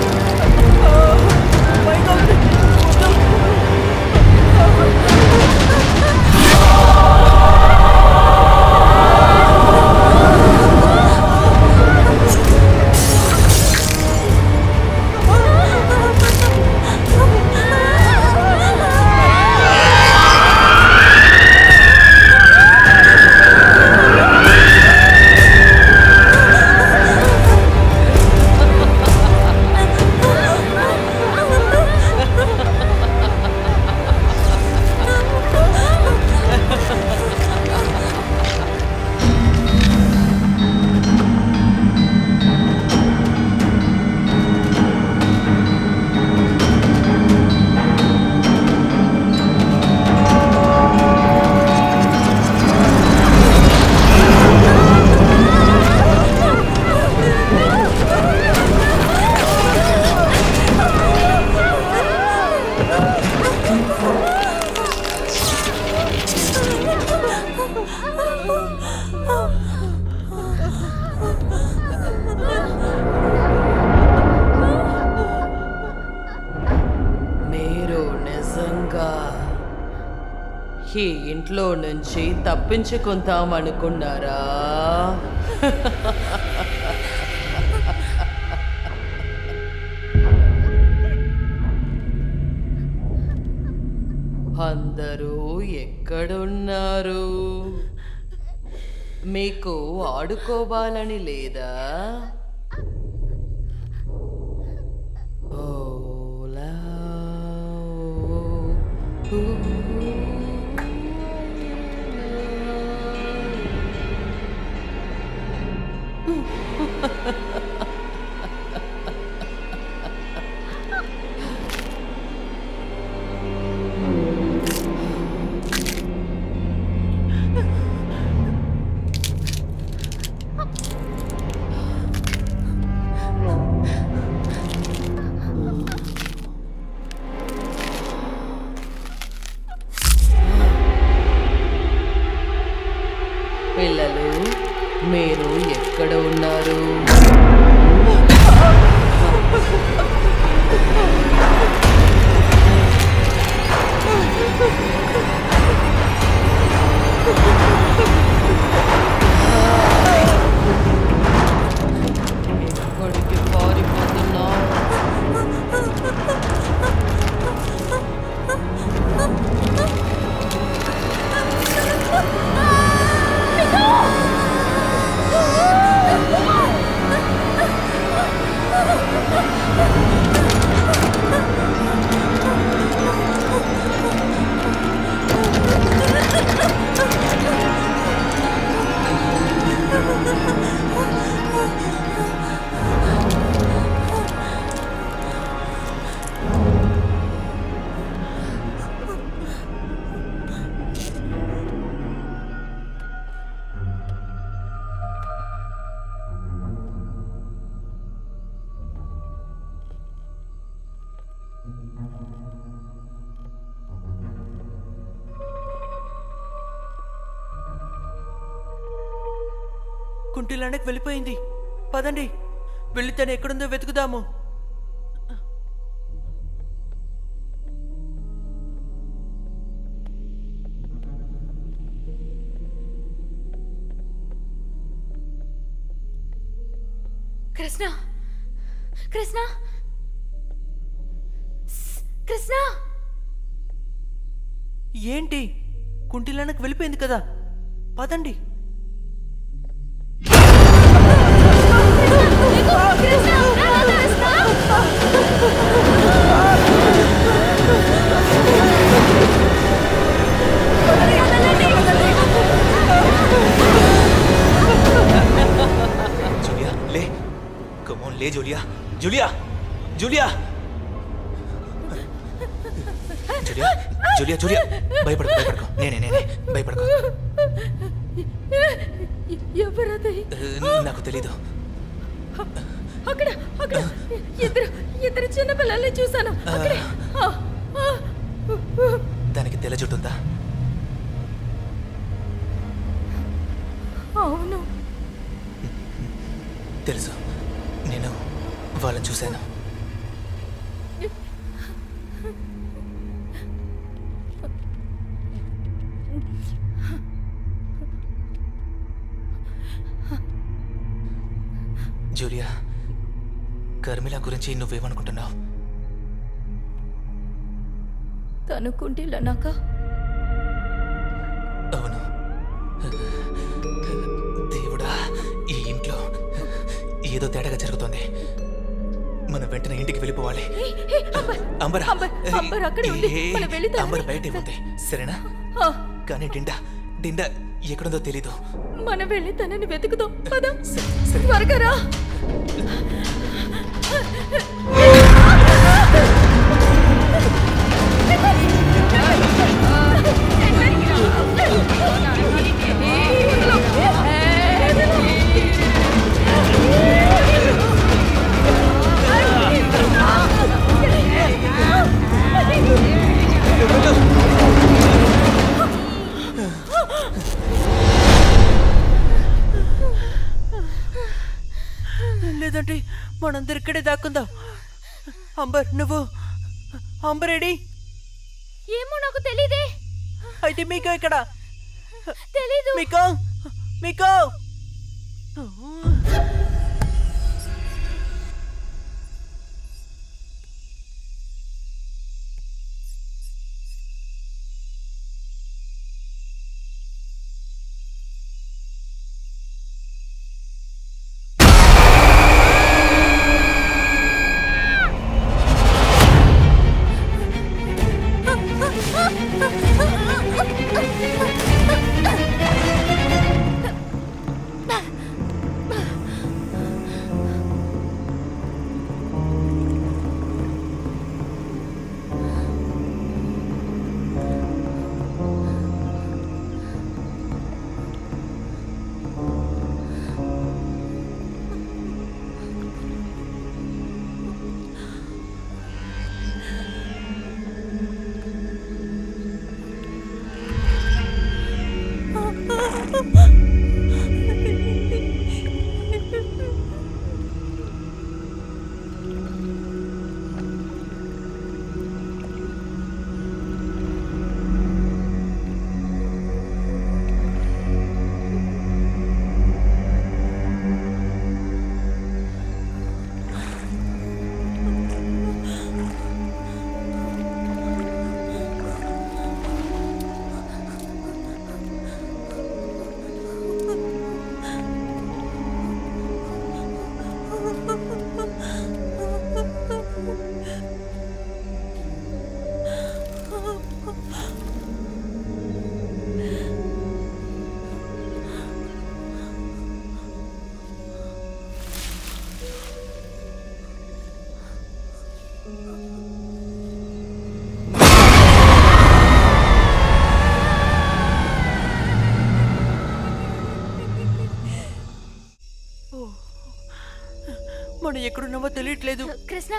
మీరు నిజంగా ఈ ఇంట్లో నుంచి తప్పించుకుంటామనుకున్నారా అందరూ ఎక్కడున్నారు మీకు ఆడుకోవాలని లేదా ఓలా ఓ, మీరు ఎక్కడ ఉన్నారు ఎక్కడికి పారిపోతున్నావు కుంటిలాండకి వెళ్ళిపోయింది పదండి వెళ్ళి తను ఎక్కడుందో వెతుకుదాము కృష్ణ కృష్ణ స్- కృష్ణ ఏంటి కుంటిలాండకి వెళ్ళిపోయింది కదా పదండి జూలియా లే కమోన్ లే Julia Julia Julia Julia Julia Julia భయపడకు భయపడకు నేనే నేనే భయపడకు ఎవరది ఆ, నాకు తెలీదు అక్కడ అక్కడ ఇద్దరు ఇద్దరు చిన్న పిల్లల్ని చూశాను అక్కడే ఆ, ఆ. దానికి తెల్ల జుట్టు ఉందా అవును తెలుసు నేను వాళ్ళని చూశాను జూలియా కర్మిల గురించి నువ్వేమనుకుంటున్నావు తనుకుంటిలనాక అవును దేవుడా ఈ ఇంట్లో ఏదో తేడాగా జరుగుతోంది మనం వెంటనే ఇంటికి వెళ్ళిపోవాలి అంబర్ అంబర్, అంబర్ అక్కడే ఉంది. మనం వెళ్ళి తనని- అంబర్ బయటే ఉంది సరేనా ఆ, కానీ డిండా డిండా ఎక్కడుందో తెలీదు మనం వెళ్ళి తనని వెతుకుదాం పద త్వరగా రా లేదంటే మనందరి ఇక్కడే దాక్కుందాం అంబర్ నువ్వు అంబర్ ఏడి ఏమో నాకు తెలీదే అయితే మీకో ఇక్కడ తెలీదు మీకో మీకో ఎక్కడున్నామో తెలియట్లేదు కృష్ణ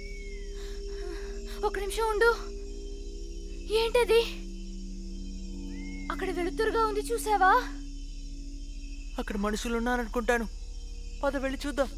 ఒక నిమిషం ఉండు ఏంటది అక్కడ వెలుతురుగా ఉంది చూసావా అక్కడ మనుషులు ఉన్నారనుకుంటాను పద వెళ్ళి చూద్దాం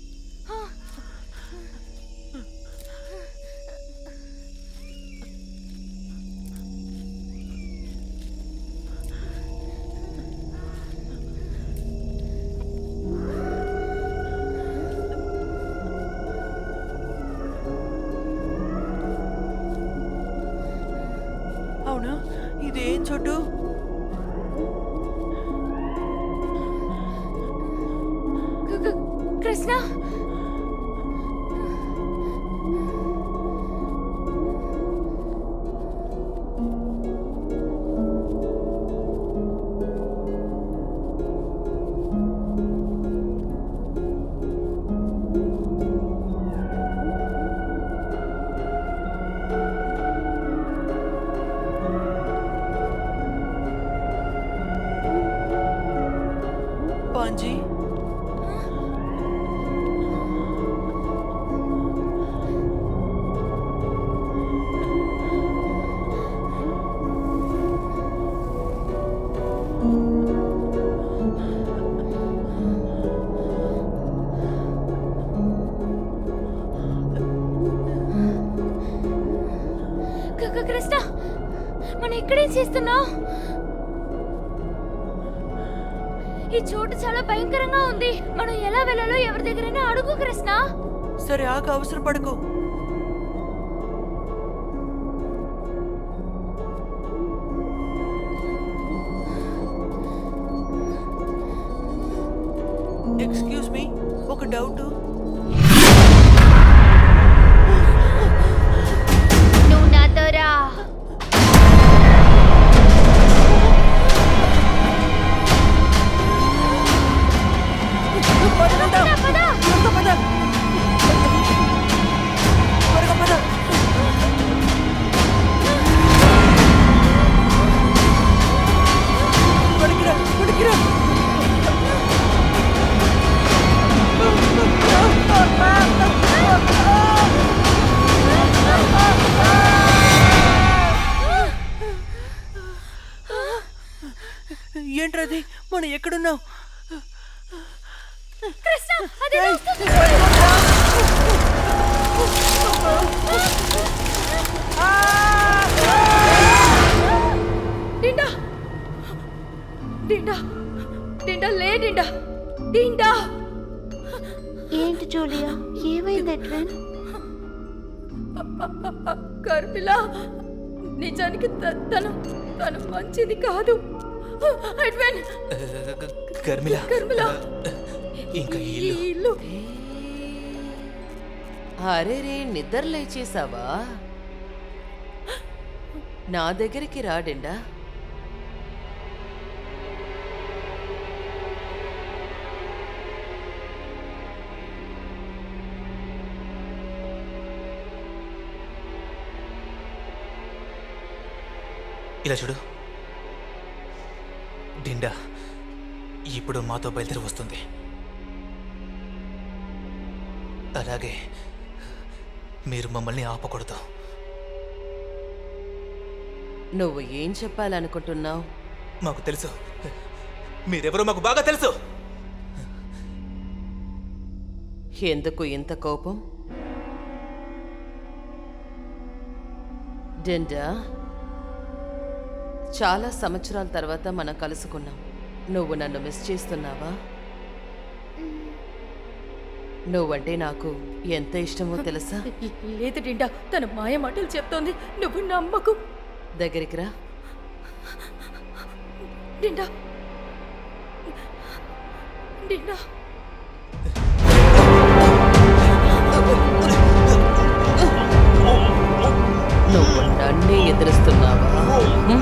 అవునా ఇది ఏం చోటు క- క- కృష్ణ పాంజీ క- క- కృష్ణ మనం ఇక్కడేం చేస్తున్నావు ఈ చోటు చాలా భయంకరంగా ఉంది మనం ఎలా వెళ్ళాలో ఎవరి దగ్గరైనా అడుగు కృష్ణ సరే ఆకు అవసరం పడకు ఎక్స్క్యూజ్ మీ ఒక డౌట్ నువ్వు నాతో రా ఏంట్రది మనం ఎక్కడున్నాం కృష్ణ అదే వస్తుంది డిండా డిండా డిండా లే డిండా డిండా ఏంటి జూలియా ఏమైంది ఎడ్విన్ కర్మిల నిజానికి త- తను తను మంచిది కాదు ఎడ్విన్ కర్మిల కర్మిల ఇంకా ఈ ఈ ఇల్లు ఇల్లు అరే రే నిద్ర లేచేసావా నా దగ్గరికి రాడిండా ఇలా చూడు డిండా ఇప్పుడు మాతో బయలుదేరి వస్తుంది అలాగే మీరు మమ్మల్ని ఆపకూడదు నువ్వు ఏం చెప్పాలనుకుంటున్నావు మాకు తెలుసు మీరెవరో మాకు బాగా తెలుసు ఎందుకు ఇంత కోపం డెండా చాలా సంవత్సరాల తర్వాత మనం కలుసుకున్నాం నువ్వు నన్ను మిస్ చేస్తున్నావా నువ్వంటే నాకు ఎంత ఇష్టమో తెలుసా లేదు డిండా తన మాయ మాటలు చెప్తోంది నువ్వు నమ్మకు దగ్గరికి రా డిండా డిండా నువ్వు నన్నే ఎదురుస్తున్నావా హ్మ్?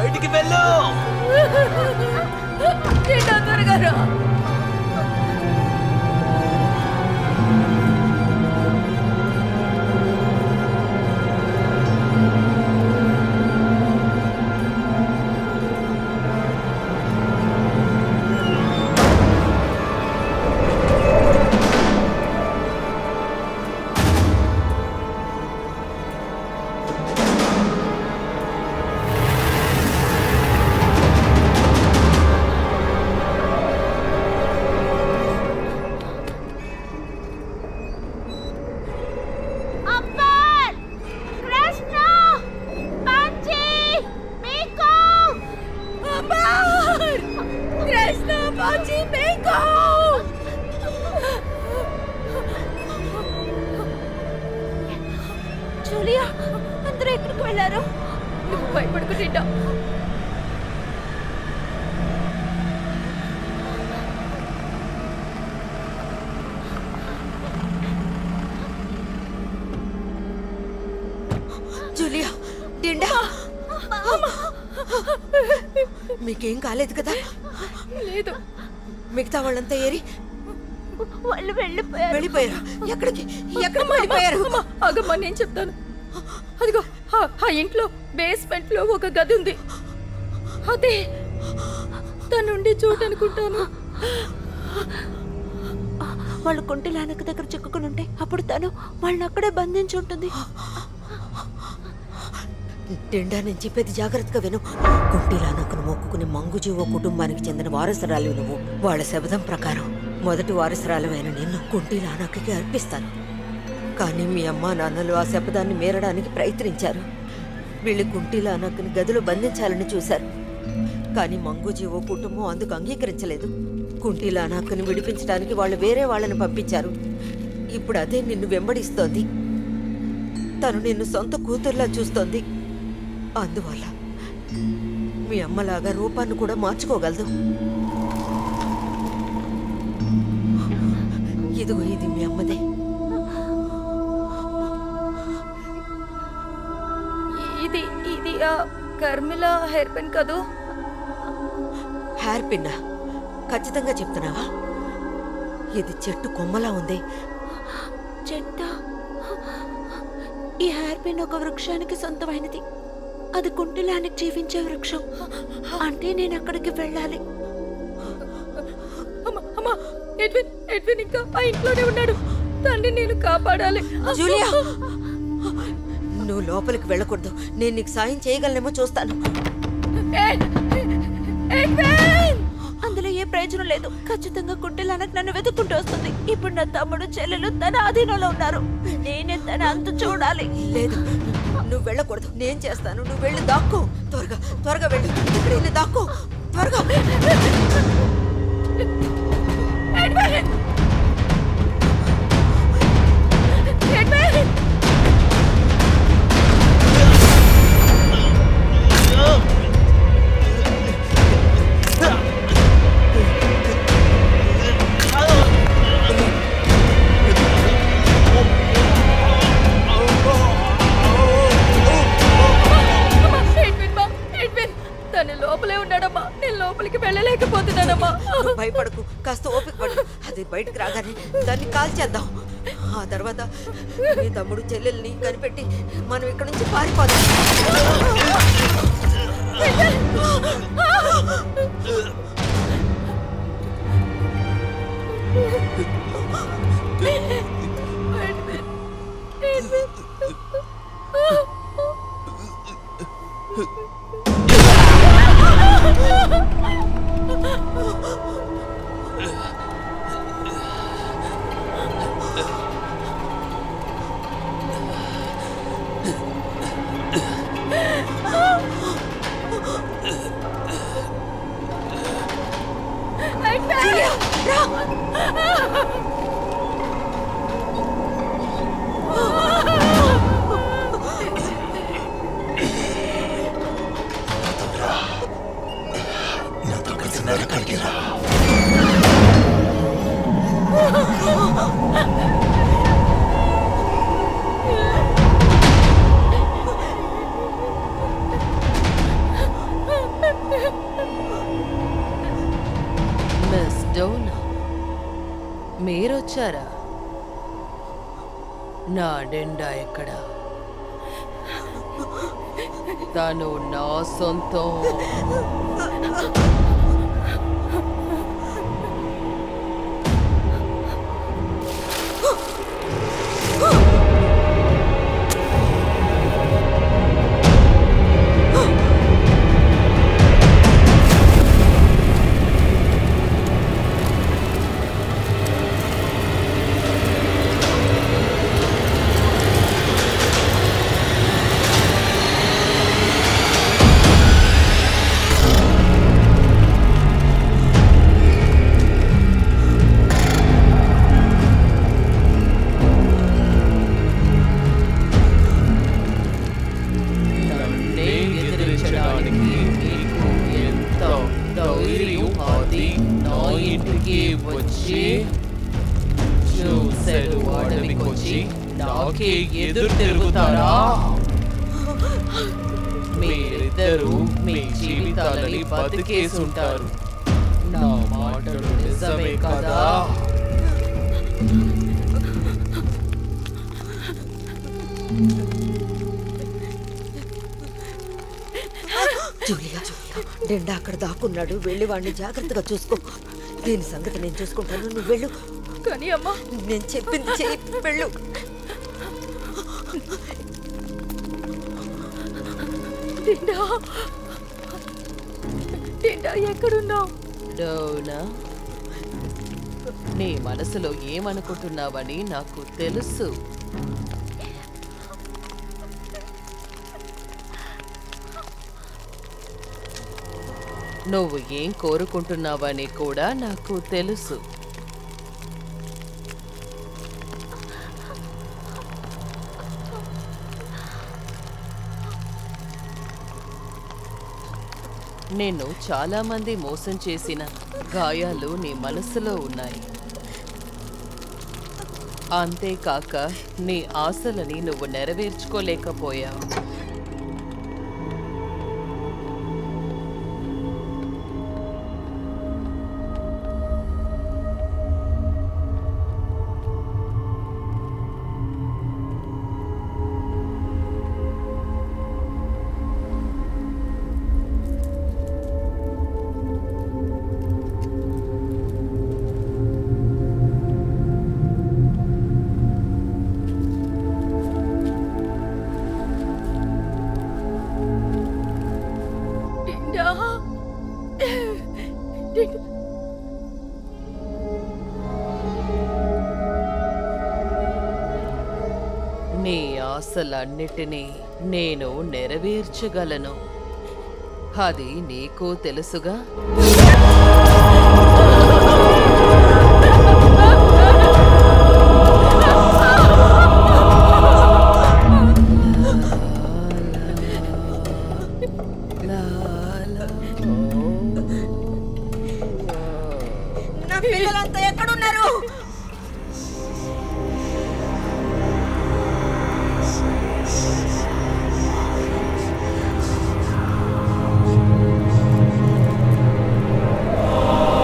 బయటికి వెళ్ళు త్వరగా రా అంబర్ కృష్ణ పంచి మీకు అంబర్ కృష్ణ పంచి మీకు జూలియా అందరూ ఎక్కడికి వెళ్ళారు నువ్వు భయపడుకు తింటా జూలియా డిండా మీకేం కాలేదు కదా లేదు మిగతా వాళ్ళంతా ఏరి వాళ్ళు వెళ్ళిపోయారు వెళ్ళిపోయారు ఎక్కడికి ఎక్కడికి వెళ్ళిపోయారు అమ్మా, ఆగమ్మా నేను చెప్తాను అదిగో ఆ- ఆ ఇంట్లో బేస్మెంట్ లో ఒక గది ఉంది అదే తనుండి చూడనుకుంటాను వాళ్ళు కుంటిలానక దగ్గర చిక్కుకుని ఉంటే అప్పుడు తను వాళ్ళని అక్కడే బంధించి ఉంటుంది డిండా నేను చెప్పేది జాగ్రత్తగా విను కుంటిలానకును మొక్కుకుని మంగుజీవో కుటుంబానికి చెందిన వారసురాలు నువ్వు వాళ్ళ శబదం ప్రకారం మొదటి వారసురాలమైన నిన్ను కుంటిలానకి అర్పిస్తాను కానీ మీ అమ్మా నాన్నలు ఆ శపథాన్ని మీరడానికి ప్రయత్నించారు వీళ్ళు కుంటిలానకుని గదిలో బంధించాలని చూశారు కానీ మంగుజీవో కుటుంబం అందుకు అంగీకరించలేదు కుంటిలానకుని విడిపించడానికి వాళ్ళు వేరే వాళ్ళని పంపించారు ఇప్పుడు అదే నిన్ను వెంబడిస్తోంది తను నిన్ను సొంత కూతుర్లా చూస్తోంది అందువల్ల మీ అమ్మలాగా రూపాన్ని కూడా మార్చుకోగలదు ఇదిగో ఇది మీ అమ్మదే ఇది ఇది ఆ కర్మిల హెయిర్ పెన్ కదూ హెయిర్ పిన్నా ఖచ్చితంగా చెప్తున్నావా ఇది చెట్టు కొమ్మలా ఉంది చెట్ట ఈ హెయిర్ పిన్ ఒక వృక్షానికి సొంతమైనది అది కుంటిలానికి జీవించే వృక్షం అంటే నేను అక్కడికి వెళ్ళాలి అమ్మా అమ్మా ఎడ్విన్ ఎడ్విన్ ఇంకా ఆ ఇంట్లోనే ఉన్నాడు తండ్రి నేను కాపాడాలి జూలియా నువ్వు లోపలికి వెళ్ళకూడదు నేను నీకు సాయం చేయగలనేమో చూస్తాను అందులో ఏ ప్రయోజనం లేదు ఖచ్చితంగా కుంటిలానకు నన్ను వెతుక్కుంటూ వస్తుంది ఇప్పుడు నా తమ్ముడు చెల్లెలు తన అధీనంలో ఉన్నారు నేనే తన అంతు చూడాలి లేదు నువ్వు వెళ్ళకూడదు నేను చేస్తాను నువ్వు వెళ్ళి దాక్కో త్వరగా త్వరగా వెళ్ళు ఇక్కడ వెళ్ళి దాక్కో త్వరగా అమ్మా, ఎడ్విన్ మా ఎడ్విన్ తను లోపలే ఉన్నాడమ్మా నేను లోపలికి వెళ్ళలేకపోతున్నానమ్మా నువ్వు భయపడకు కాస్త ఓపిక పడు అది బయటకు రాగానే దాన్ని కాల్చేద్దాం ఆ తర్వాత మీ తమ్ముడు చెల్లెల్ని కనిపెట్టి మనం ఇక్కడ నుంచి పారిపోదాం నాతో కలిసి నరకానికి రా ఆ మీరొచ్చారా నా డెండా ఎక్కడ తను నా సొంతం నన్నే ఎదిరించడానికి నీకు ఎంత ధైర్యం అది నా ఇంటికి వచ్చి చూశాడు అడవికొచ్చి నాకే ఎదురు తిరుగుతారా మీరిద్దరూ మీ జీవితాలని బతికేసుంటారు నా మాటలు నిజమే కదా జూలియా డెండా అక్కడ దాక్కున్నాడు వెళ్ళి వాడిని జాగ్రత్తగా చూసుకో దీని సంగతి నేను చూసుకుంటాను నువ్వు వెళ్ళు కానీ అమ్మా నేను చెప్పింది చెయ్యి వెళ్ళు టిండా టిండా ఎక్కడున్నావు డౌనా నీ మనసులో ఏమనుకుంటున్నావని నాకు తెలుసు నువ్వు ఏం కోరుకుంటున్నావని కూడా నాకు తెలుసు నిన్ను చాలా మంది మోసం చేసిన గాయాలు నీ మనసులో ఉన్నాయి అంతేకాక నీ ఆశలని నువ్వు నెరవేర్చుకోలేకపోయావు టిండా టిండా నీ ఆశలన్నిటినీ నేను నెరవేర్చగలను అది నీకు తెలుసుగా నా పిల్లలంతా ఎక్కడున్నారు ఆ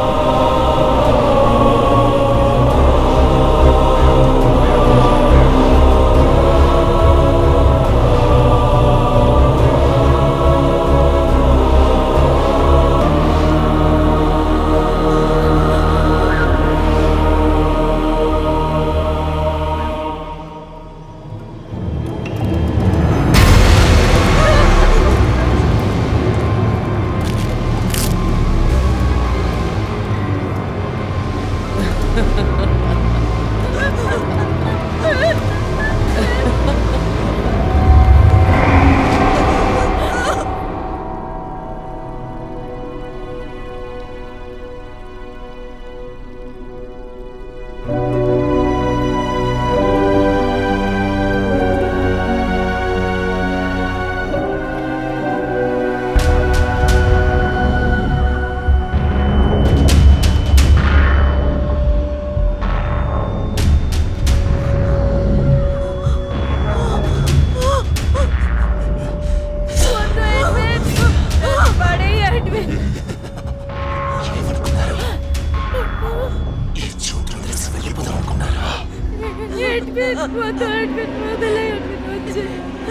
అడ్మిన్ వద్దు అడ్మిన్ వదిలే అడ్మిన్ వచ్చి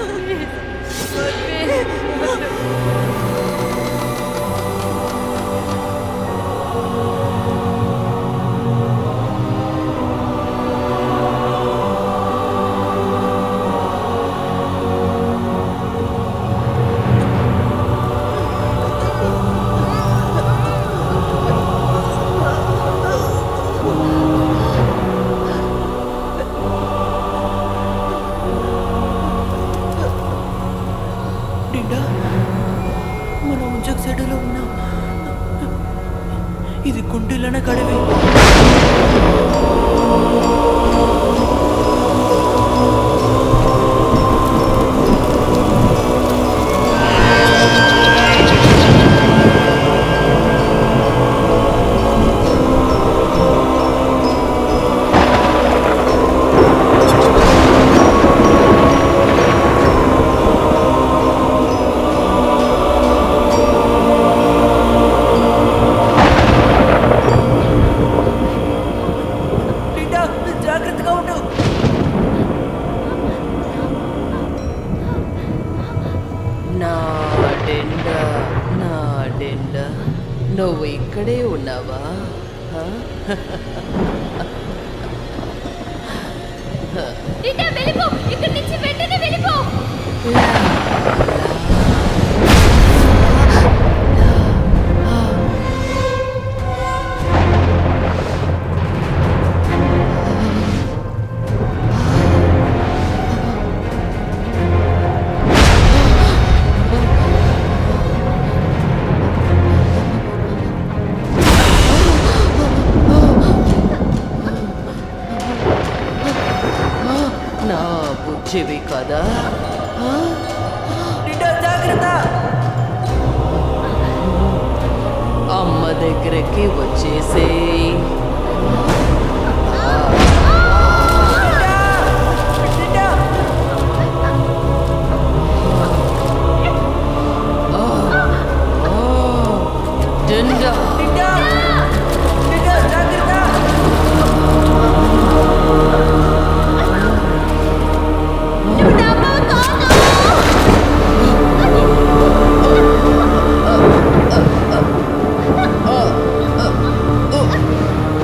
డిండా మనం ఉంచక్ సైడులో ఉన్నాం ఇది కుంటిలన కడవి డిండా జాగ్రత్తగా ఉండు నా డెండ నా డెండ నువ్వు ఇక్కడే ఉన్నావా హ? డిండా వెళ్ళిపో ఇక్కడి నుంచి వెంటనే వెళ్ళిపో నా బుజ్జివి కదా హ? డిండా జాగ్రత్త అమ్మ దగ్గరికి వచ్చేసేయ్ డిండా డెండా డిండా డిండా జాగ్రత్త ఆ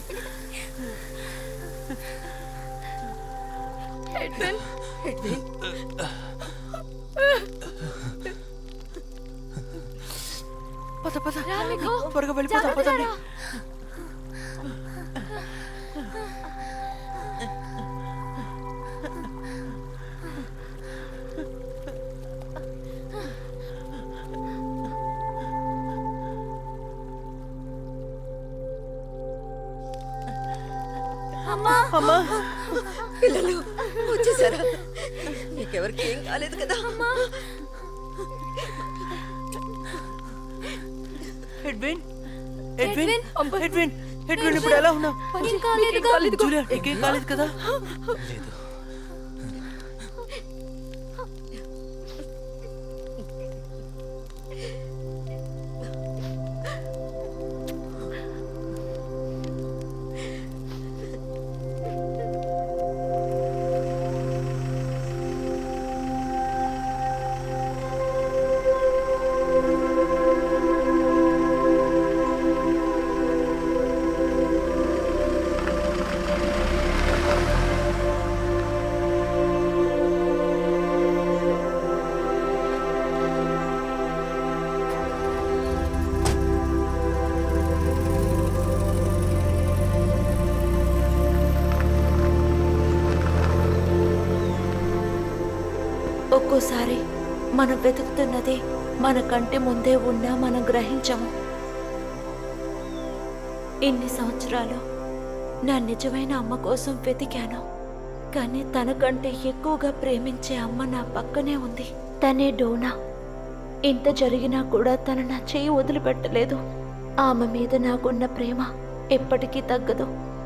ఎడ్విన్ ఎడ్విన్ పద పద రా మీకు. త్వరగా వెళ్ళిపోతాం జాగ్రత్తగా పదండి రా. అమ్మా అమ్మా పిల్లలు వచ్చేసారా మీకెవరికి ఏం కాలేదు కదా ఎడ్విన్ ఎడ్విన్ ఎడ్విన్ ఎడ్విన్ ఇప్పుడు ఎలా ఉన్నావు ఏం కాలేదుగా జూలియా నీకేం కాలేదు కదా లేదు ఒక్కోసారి మనం వెతుకుతున్నది మన కంటి ముందే ఉన్నా మనం గ్రహించము ఇన్ని సంవత్సరాలు నా నిజమైన అమ్మ కోసం వెతికాను కానీ తనకంటే ఎక్కువగా ప్రేమించే అమ్మ నా పక్కనే ఉంది తనే డోనా ఇంత జరిగినా కూడా తను నా చేయి వదిలిపెట్టలేదు ఆమె మీద నాకున్న ప్రేమ ఎప్పటికీ తగ్గదు